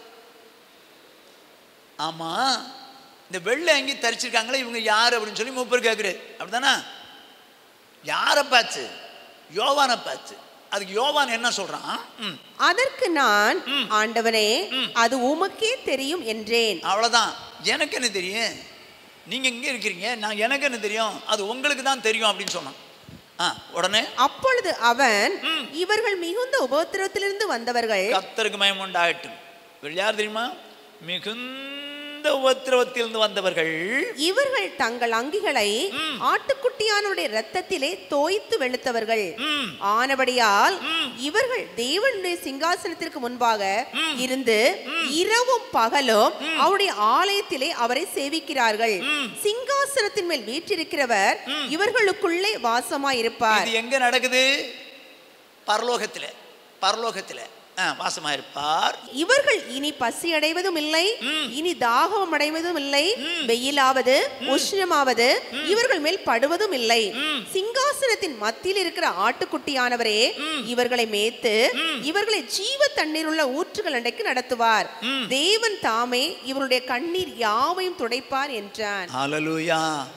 ஆமா இந்த வெள்ளை அங்கி தரிச்சிருக்காங்களே இவங்க யார் அப்படின்னு சொல்லி மூப்பர் கேட்குறாரு அப்படிதானே யாரை பார்த்து யோவானை பார்த்து அதுக்கு யோவான் என்ன சொல்றான் ம், அதற்கு நான் ஆண்டவனே அது உமக்கே தெரியும் என்றேன் அவ்வளவுதான் எனக்கு என்ன தெரியும் நீங்க இங்க இருக்கிறீங்க நான் எனக்கு என்ன தெரியும் அது உங்களுக்கு தான் தெரியும் அப்படின்னு சொன்னான் ஆ உடனே அப்பொழுது அவன் இவர்கள் மிகுந்த உபத்திரவத்திலிருந்து வந்தவர்கள் கத்தருக்கு மயம் உண்டாகட்டும் இவர்கள் யார் தெரியுமா மிகுந்த உபத்திரவத்திலிருந்து வந்தவர்கள் இவர்கள் தங்கள் அங்கிகளை ஆட்டுக்குட்டியானுடைய இரத்தத்திலே தோய்த்து வெளுத்தவர்கள் ம், ஆனபடியால் இவர்கள் தேவனுடைய சிங்காசனத்திற்கு முன்பாக இருந்து இரவும் பகலும் அவருடைய ஆலயத்திலே அவரை சேவிக்கிறார்கள் சிங்காசனத்தின் மேல் வீற்றிருக்கிறவர் இவர்களுக்குள்ளே வாசமாயிருப்பார் இது எங்க நடக்குது பரலோகத்துல பரலோகத்துல ஆ, வாசமாயிருப்பார் இவர்கள் இனி பசி அடைவதும் இல்லை இனி தாகம் அடைவதும் இல்லை வெயிலாவது உஷ்ணமாவது இவர்கள் மேல் படுவதும் இல்லை சிங்காசனத்தின் மத்தியில் இருக்கிற ஆட்டுக்குட்டியானவரே இவர்களை மேய்த்து இவர்களை ஜீவ தண்ணீர் உள்ள ஊற்றுகள் அண்டைக்கு நடத்துவார் தேவன் தாமே இவருடைய கண்ணீர் யாவையும் துடைப்பார் என்றான் ஹalleluya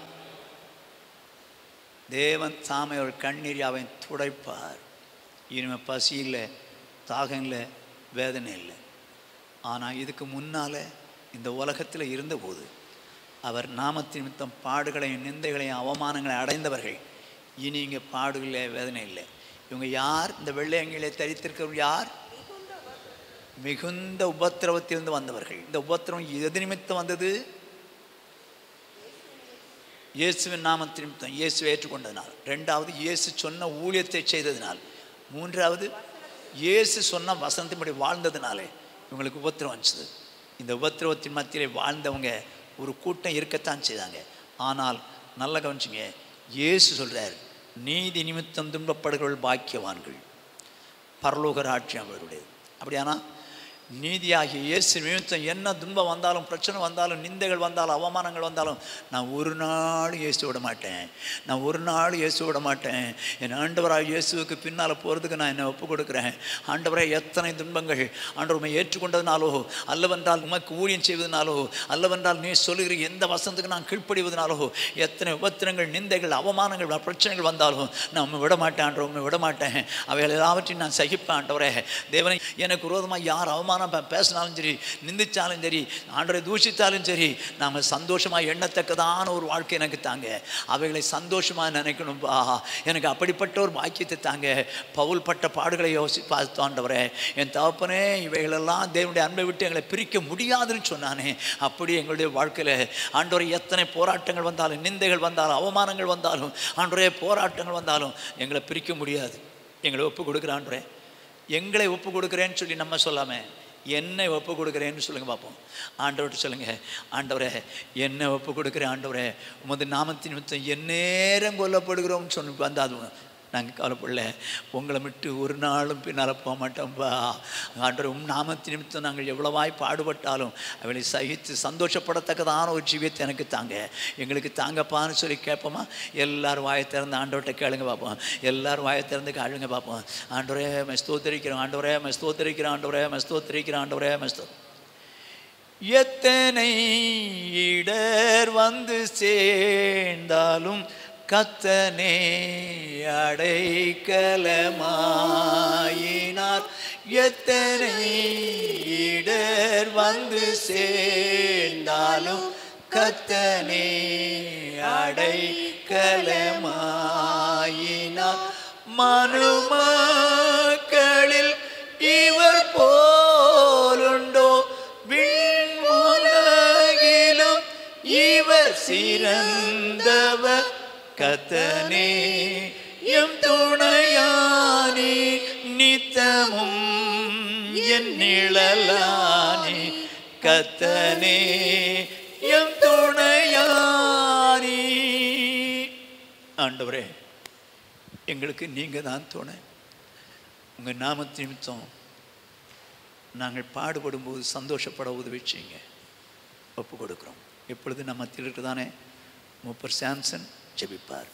தேவன் தாமே ஒரு கண்ணீர் அவன் துடைப்பார் இனிமே பசி இல்லை தாகம் இல்லை வேதனை இல்லை ஆனால் இதுக்கு முன்னால் இந்த உலகத்தில் இருந்தபோது அவர் நாமத்தின் நிமித்தம் பாடுகளையும் நிந்தைகளையும் அவமானங்களையும் அடைந்தவர்கள் இனி இங்கே பாடுகளே வேதனை இல்லை இவங்க யார் இந்த வெள்ளையங்கிலே தரித்திருக்கிறவங்க யார் மிகுந்த உபத்திரவத்திலிருந்து வந்தவர்கள் இந்த உபத்திரவம் எது நிமித்தம் வந்தது இயேசுவின் நாமத்தின் நிமித்தம் இயேசுவை ஏற்றுக்கொண்டதினால் ரெண்டாவது இயேசு சொன்ன ஊழியத்தை செய்ததினால் மூன்றாவது இயேசு சொன்ன வசனத்தின்படி வாழ்ந்ததினாலே இவங்களுக்கு உபத்திரம் வந்துச்சு இந்த உபத்திரவத்தின் மத்தியிலே வாழ்ந்தவங்க ஒரு கூட்டம் இருக்கத்தான் செய்தாங்க ஆனால் நல்ல கவனிச்சுங்க இயேசு சொல்றார் நீதி நிமித்தம் துன்பப்படுகிறவர்கள் பாக்கியவான்கள் பரலோக ராட்சியம் அவருடையது அப்படியானா நீதியாகிய இயேசு நிமித்தம் என்ன துன்பம் வந்தாலும் பிரச்சனை வந்தாலும் நிந்தைகள் வந்தாலும் அவமானங்கள் வந்தாலும் நான் ஒரு நாள் இயேசு விட மாட்டேன் நான் ஒரு நாள் இயேசு விட மாட்டேன் என் ஆண்டவராக இயேசுவுக்கு பின்னால் போகிறதுக்கு நான் என்னை ஒப்பு கொடுக்குறேன் ஆண்டவரே எத்தனை துன்பங்கள் ஆண்டவர் உண்மை ஏற்றுக்கொண்டதுனாலோ அல்லவென்றால் உமக்கு ஊழியம் செய்வதனாலோ அல்லவென்றால் நீ சொல்லுகிற எந்த வசனத்துக்கு நான் கீழ்ப்படிவதனாலோ எத்தனை உபத்திரங்கள் நிந்தைகள் அவமானங்கள் பிரச்சனைகள் வந்தாலும் நான் உண்மை விட மாட்டேன் ஆண்டவர் உண்மை விட மாட்டேன் அவைகள் எல்லாவற்றையும் நான் சகிப்பேன் ஆண்டவரே தேவனை எனக்கு விரோதமாக யார் அவமானம் பே- பேசினாலும் சரி நிந்திச்சாலும் சரி ஆண்டரை தூஷித்தாலும் சரி நாம் சந்தோஷமாக எண்ணத்தக்கதான ஒரு வாழ்க்கை எனக்கு தாங்க அவைகளை சந்தோஷமாக நினைக்கணும்பா எனக்கு அப்படிப்பட்ட ஒரு பாக்கியத்தை தாங்க பவுல் பட்ட பாடுகளை யோசி பார்த்து ஆண்டவரே என் தகப்பனே இவைகளெல்லாம் தேவனுடைய அன்பை விட்டு எங்களை பிரிக்க முடியாதுன்னு சொன்னானே அப்படி எங்களுடைய வாழ்க்கையில் ஆண்டவரை எத்தனை போராட்டங்கள் வந்தாலும் நிந்தைகள் வந்தாலும் அவமானங்கள் வந்தாலும் ஆண்டவரே போராட்டங்கள் வந்தாலும் எங்களை பிரிக்க முடியாது எங்களை ஒப்பு கொடுக்குற ஆண்டவரே எங்களை ஒப்பு கொடுக்குறேன்னு சொல்லி நம்ம சொல்லாம என்னை ஒப்பு கொடுக்குறேன்னு சொல்லுங்க பார்ப்போம் ஆண்டவர்கிட்ட சொல்லுங்க ஆண்டவரே என்னை ஒப்பு கொடுக்குறேன் ஆண்டவரே உமது நாமத்தின் நிமித்தம் எந்நேரம் கொல்லப்படுகிறோம்னு சொல்லி வந்தாதும் நாங்கள் கவலைப்படல உங்களை விட்டு ஒரு நாளும் பின்னால் போக மாட்டோம்பா ஆண்டவர் உம் நாமத்தின் நிமித்தம் நாங்கள் எவ்வளவாய் பாடுபட்டாலும் அவளை சகித்து சந்தோஷப்படத்தக்கதான ஒரு ஜீவியத்தை எனக்கு தாங்க எங்களுக்கு தாங்கப்பான்னு சொல்லி கேட்போமா எல்லாரும் வாயை திறந்து ஆண்டவர்கிட்ட கேளுங்க பார்ப்போம் எல்லாரும் வாயை திறந்து கேளுங்க பார்ப்போம் ஆண்டவரே மெஸ்தோத்தரிக்கிறோம் ஆண்டவரே மெஸ்தோத்தரிக்கிறோம் ஆண்டவரே மெஸ்தோத்தரிக்கிறோம் ஆண்டவரே மெஸ்தோ எத்தனை இடர் வந்து சேர்ந்தாலும் கத்தனே அடைக்கலமாயினார் எத்தனை இடர் வந்து சேர்ந்தாலும் கத்தனே அடைக்கலமாயினார் மனுமக்களில் இவர் போலுண்டோ விண்முலகிலும் இவர் சிறந்தவர் கத்தனே எம் துணையானி நித்தமும் என் நிழலானி கத்தனே எம் துணையானி ஆண்டவரே எங்களுக்கு நீங்கள் தான் துணை உங்கள் நாமத்து நிமித்தம் நாங்கள் பாடுபடும்போது சந்தோஷப்பட உதவி செய்யுங்க ஒப்பு கொடுக்குறோம் எப்பொழுது நம்ம மத்தியில் இருக்குதானே மூப்பர் சாம்சன் ஜெபிப்பார்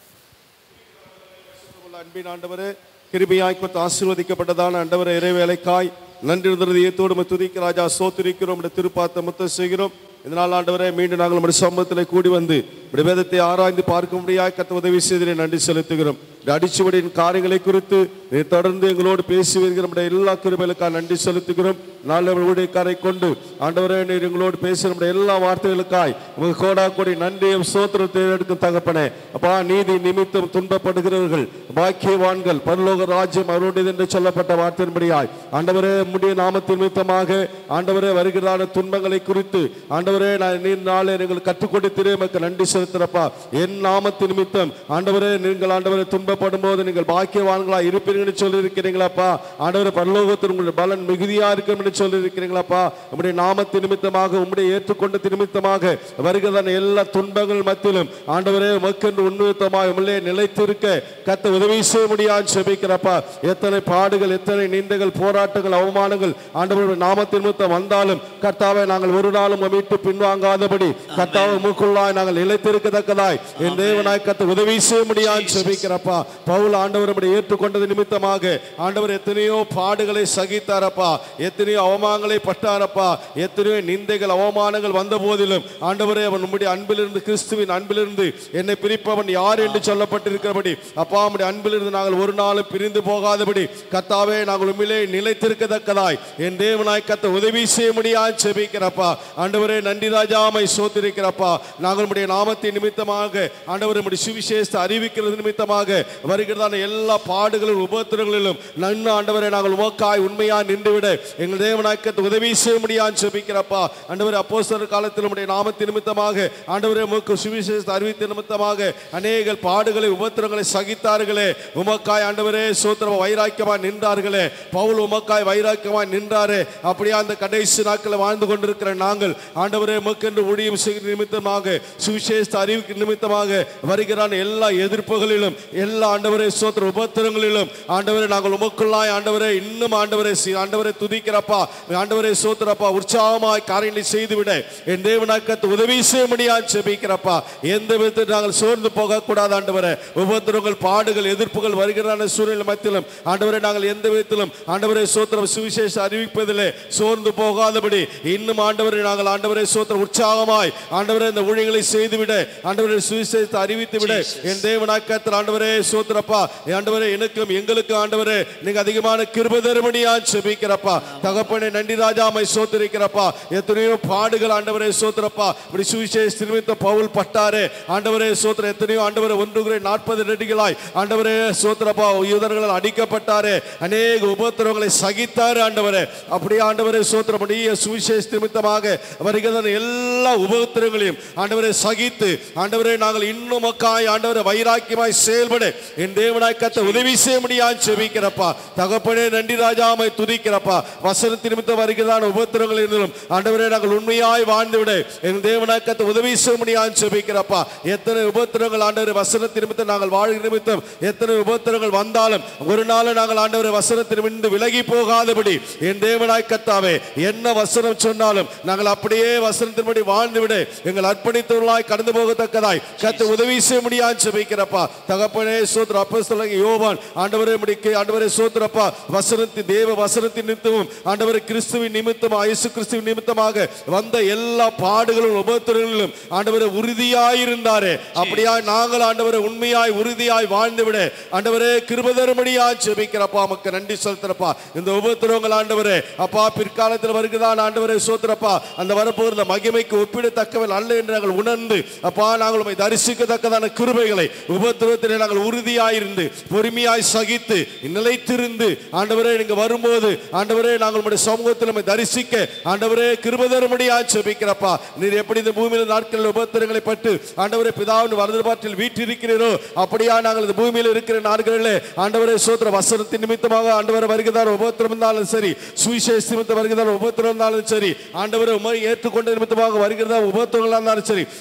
உள்ள அன்பின் ஆண்டவரே கிருபியாய் கொத்து ஆசீர்வதிக்கப்பட்டதான ஆண்டவரே இறைவேலைக்காய் நன்றி இருந்ததையத்தோடு துதிக்க ராஜா சோத்திரிக்கிறோம் உடைய திருப்பாத்த முத்தம் செய்கிறோம் இதனால் ஆண்டவரே மீண்டும் நாங்கள் நம்முடைய சமூகத்தில் கூடி வந்து உடைய வேதத்தை ஆராய்ந்து பார்க்க முடியாய் கத்த உதவி செய்ததை நன்றி செலுத்துகிறோம் இந்த அடிச்சுவடியின் காரியங்களை குறித்து நீர் தொடர்ந்து எங்களோடு பேசி வருகிற நம்முடைய எல்லா கிருபைகளுக்காக நன்றி செலுத்துகிறோம் நாள் ஊழியக்காரை கொண்டு ஆண்டவரே நீர் எங்களோடு பேசி நம்முடைய எல்லா வார்த்தைகளுக்காய் உங்கள் கோடா கோடி நன்றியும் சோத்திரத்தை எடுக்கும் தகப்பனே அப்பா நீதி நிமித்தம் துன்பப்படுகிறவர்கள் பாக்கியவான்கள் பரலோக ராஜ்யம் அவருடையது என்று சொல்லப்பட்ட வார்த்தையின்படியாய் ஆண்டவரே உம்முடைய நாமத்தின் நிமித்தமாக ஆண்டவரே வருகிறான துன்பங்களை குறித்து ஆண்டவரே நான் நீர் நாளே நீங்கள் கற்றுக் கொடுத்தீரே உமக்கு நன்றி செலுத்துறப்பா என் நாமத்தின் நிமித்தம் ஆண்டவரே நீங்கள் ஆண்டவரை துன்பப்படும் போது நீங்கள் பாக்கியவான்களா இருப்பீர்கள் சொல்லி இருக்கிறீங்களாப்பா ஆண்டவரே பரலோகத்தில் உங்களுடைய பலன் மிகுதியா இருக்கும் என்று சொல்லி இருக்கிறீங்களாப்பா உம்முடைய நாமத்தின் நிமித்தமாக உம்முடைய ஏற்றுக்கொண்ட நிமித்தமாக வருகிறதான எல்லா துன்பங்கள் மத்தியிலும் ஆண்டவரே உமக்கென்று உண்மைத்தமாக உங்களே நிலைத்திருக்க கத்த உதவி செய்ய முடியாது செபிக்கிறப்பா எத்தனை பாடுகள் எத்தனை நிந்தைகள் போராட்டங்கள் அவமானங்கள் ஆண்டவருடைய நாமத்தின் நிமித்தம் வந்தாலும் கர்த்தாவை நாங்கள் ஒரு நாளும் மீட்டு பின்வாங்காதபடி கர்த்தாவை மூக்குள்ளாய் நாங்கள் நிலைத்திருக்கத்தக்கதாய் என் தேவனாய் கத்த உதவி செய்ய முடியாது செபிக்கிறப்பா பவுல் ஆண்டவர் நம்முடைய ஏற்றுக்கொண்டது நிமித்தமாக ஆண்டவர் எத்தனையோ பாடுகளை சகித்தாரப்பா எத்தனையோ அவமானங்களை பட்டாரப்பா எத்தனையோ நிந்தைகள் அவமானங்கள் வந்த போதிலும் ஆண்டவரே அவன் உம்முடைய அன்பிலிருந்து கிறிஸ்துவின் அன்பிலிருந்து என்னை பிரிப்பவன் யார் என்று சொல்லப்பட்டிருக்கிறபடி அப்பா உம்முடைய அன்பிலிருந்து நாங்கள் ஒரு நாளும் பிரிந்து போகாதபடி கத்தாவே நாங்கள் உண்மையிலே நிலைத்திருக்கத்தக்கதாய் என் தேவனாய் கத்த உதவி செய்ய முடியாது செபிக்கிறப்பா ஆண்டவரே நன்றி ராஜாமை சோத்திருக்கிறப்பா நாங்கள் உம்முடைய நாமத்தின் நிமித்தமாக ஆண்டவர் உம்முடைய சுவிசேஷத்தை அறிவிக்கிறது நிமித்தமாக வருகிறதான எல்லா பாடுகளும் உபத்திரங்களிலும் நன்மை ஆண்டவரை நாங்கள் உமக்காய் உண்மையாய் நின்றுவிட எங்கள் தேவனாய்க்கத்து உதவி செய்ய முடியாது செபிக்கிறப்பா ஆண்டவர் அப்போஸ்தலர் காலத்தில் உடைய நாமத்தின் நிமித்தமாக ஆண்டவரே உமக்கு சுவிசேஷத்தை அறிவித்த நிமித்தமாக அநேக பாடுகளை உபத்திரங்களை சகித்தார்களே உமக்காய் ஆண்டவரே சோத்திரம் வைராக்கியமாய் நின்றார்களே பவுல் உமக்காய் வைராக்கியமாய் நின்றாரே அப்படியே அந்த கடைசி நாட்களில் வாழ்ந்து கொண்டிருக்கிற நாங்கள் ஆண்டவரே உமக்கென்று ஊழியம் செய்கிற நிமித்தமாக சுவிசேஷத்தை அறிவிக்கிற நிமித்தமாக வருகிறான எல்லா எதிர்ப்புகளிலும் எல்லா ஆண்டவரே சோத்திர உபத்திரங்களிலும் ஆண்டவரே நாங்கள் உமக்குள்ளாய் ஆண்டவரே இன்னும் ஆண்டவரே சி- ஆண்டவரே துதிக்கிறப்பா ஆண்டவரே சோத்திரப்பா உற்சாகமாய் காரியங்களை செய்துவிட என் தேவனாக்கத்து உதவி செய்ய முடியாது செபிக்கிறப்பா எந்த விதத்தில் நாங்கள் சோர்ந்து போகக்கூடாது ஆண்டவரே உபத்திரங்கள் பாடுகள் எதிர்ப்புகள் வருகிறான சூழ்நிலை மத்தியிலும் ஆண்டவரே நாங்கள் எந்த விதத்திலும் ஆண்டவரே சோத்திரம் சுவிசேஷ அறிவிப்பதிலே சோர்ந்து போகாதபடி இன்னும் ஆண்டவரை நாங்கள் ஆண்டவரே சோத்திரம் உற்சாகமாய் ஆண்டவரே இந்த ஊழியங்களை செய்துவிட ஆண்டவரே சுவிசேஷத்தை அறிவித்து விட என் தேவனாக்கத்தில் ஆண்டவரே சோத்திரப்பா ஆண்டவரே எனக்கும் எங்களுக்கும் ஆண்டவரே நீங்க அதிகமான கிருப தருமணியா செபிக்கிறப்பா தகப்பனே நன்றி ராஜாமை சோத்திருக்கிறப்பா எத்தனையோ பாடுகள் ஆண்டவரே சோத்திரப்பா இப்படி சுவிசேஷ நிமித்த பவுல் பட்டாரே ஆண்டவரே சோத்திர எத்தனையோ ஆண்டவரே ஒன்று நாற்பது ரெடிகளாய் ஆண்டவரே சோத்திரப்பா யூதர்களால் அடிக்கப்பட்டாரே அநேக உபத்திரவங்களை சகித்தாரு ஆண்டவரே அப்படியே ஆண்டவரே சோத்திர முடிய சுவிசேஷ நிமித்தமாக வருகிற எல்லா உபத்திரங்களையும் ஆண்டவரே சகித்து ஆண்டவரே நாங்கள் இன்னும் மக்காய் ஆண்டவரே வைராக்கியமாய் செயல்பட என் தேவனாய் கத்த உதவி செய்ய முடியாது செபிக்கிறப்பா தகப்பனே நன்றி ராஜாமை துதிக்கிறப்பா வசனத்தின் நிமித்தம் வருகிறதான உபத்திரங்கள் இருந்தாலும் ஆண்டவரே நாங்கள் உண்மையாய் வாழ்ந்து விட என் தேவனாய் கத்த உதவி செய்ய முடியாது செபிக்கிறப்பா எத்தனை உபத்திரங்கள் ஆண்டவரே வசனத்தின் நிமித்தம் நாங்கள் வாழ்கிற நிமித்தம் எத்தனை உபத்திரங்கள் வந்தாலும் ஒரு நாள் நாங்கள் ஆண்டவரே வசனத்தின் நின்று விலகி போகாதபடி என் தேவனாய் கத்தாவே என்ன வசனம் சொன்னாலும் நாங்கள் அப்படியே வசனத்தின்படி வாழ்ந்து விட எங்கள் அர்ப்பணித்தவர்களாய் கடந்து போகத்தக்கதாய் கத்த உதவி செய்ய முடியாது செபிக்கிறப்பா தகப்பனே சோத்ர அப்போஸ்தலன் யோவான் ஆண்டவரே முடிக்க ஆண்டவரே சோத்ரப்பா வசனத்தின் தேவ வசனத்தின் நிமித்தமும் ஆண்டவரே கிறிஸ்துவின் நிமித்தமாக இயேசு கிறிஸ்துவின் நிமித்தமாக வந்த எல்லா பாடுகளும் உபத்திரங்களிலும் ஆண்டவரே உறுதியாயிருந்தாரே அப்படியா நாங்கள் ஆண்டவரே உண்மையாய் உறுதியாய் வாழ்ந்து விட ஆண்டவரே கிருபதருமடியாய் செபிக்கிறப்பா நமக்கு நன்றி செலுத்துறப்பா இந்த உபத்திரவங்கள் ஆண்டவரே அப்பா பிற்காலத்தில் வருகிறதான் ஆண்டவரே சோத்திரப்பா அந்த வரப்போகிற மகிமைக்கு ஒப்பிடத்தக்கவன் அல்ல என்று நாங்கள் உணர்ந்து அப்பா நாங்கள் உம்மை தரிசிக்கத்தக்கதான கிருபைகளை உபத்திரவத்திலே நாங்கள் உறுதியாயிருந்து பொறுமையாய் சகித்து நிலைத்திருந்து ஆண்டவரே நீங்க வரும்போது ஆண்டவரே நாங்கள் உம்முடைய சமூகத்தில் நம்மை தரிசிக்க ஆண்டவரே கிருபதருமடியாய் செபிக்கிறப்பா நீர் எப்படி இந்த பூமியில் நாட்களில் உபத்திரங்களை பட்டு ஆண்டவரே பிதாவின் வலது பாட்டில் வீற்றிருக்கிறீரோ அப்படியா நாங்கள் இந்த பூமியில் இருக்கிற நாட்களிலே ஆண்டவரே சோத்திர வசனத்தின் நிமித்தமாக ஆண்டவரை வருகிறதான உபத்திரம் இருந்தாலும் சரி சுவிசேஷ நிமித்தம் வருகிறதான உபத்திரம் இருந்தாலும் சரி ஆண்டவரை உமை ஏற்றுக்கொண்ட நிமித்தமாக வருகிறதா உபத்திரங்களாக இருந்தாலும் சரி எல்லா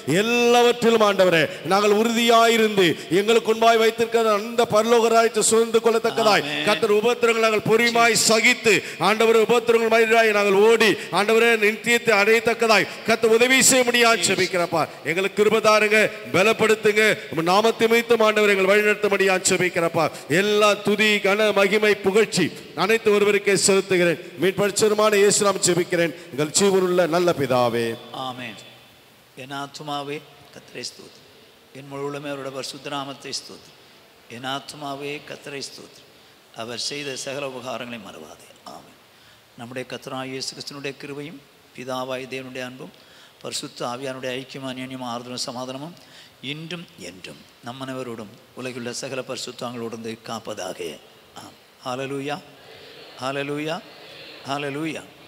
எல்லாவற்றிலும் ஆண்டவரே நாங்கள் உறுதியாயிருந்து எங்களுக்கு முன்பாய் வைத்திருக்கிற அந்த பரலோக ராஜ்யத்தை சுதந்து கொள்ளத்தக்கதாய் ஆமென். கத்தர் உபத்திரங்கள் நாங்கள் பொறியுமாய் சகித்து ஆண்டவர் உபத்திரங்கள் மயிலாய் நாங்கள் ஓடி ஆண்டவரே நித்தியத்தை அடையத்தக்கதாய் கத்த உதவி செய்ய முடியாது செபிக்கிறப்பா எங்களுக்கு கிருபதாருங்க பலப்படுத்துங்க உம் நாமத்தை மீத்தும் ஆண்டவர் எங்கள் வழிநடத்த முடியாது செபிக்கிறப்பா எல்லா துதி கன மகிமை புகழ்ச்சி அனைத்து ஒருவருக்கே செலுத்துகிறேன் மீட்பரிச்சருமான இயேசுராம் செபிக்கிறேன் எங்கள் ஜீவனுள்ள நல்ல பிதாவே ஆமென் என் ஆத்துமாவே கத்தரை ஸ்தோத்திரம் என் முழுவதுமே அவருடைய பரிசுத்தராமத்தை ஸ்தோத்திரம் என் ஆத்துமாவே கத்தரை ஸ்தோத்திரம் அவர் செய்த சகல உபகாரங்களை மறவாதே ஆமென் நம்முடைய கத்தராய் இயேசு கிறிஸ்துனுடைய கிருபையும் பிதாவாய் தேவனுடைய அன்பும் பரிசுத்த ஆவியானுடைய ஐக்கியம் அந்யோன்யம் ஆறுதலும் சமாதானமும் இன்றும் என்றும் நம்மனவரோடும் உலகுள்ள சகல பரிசுத்தங்களோடு காப்பதாக ஆம் ஹalleluya ஹalleluya ஹalleluya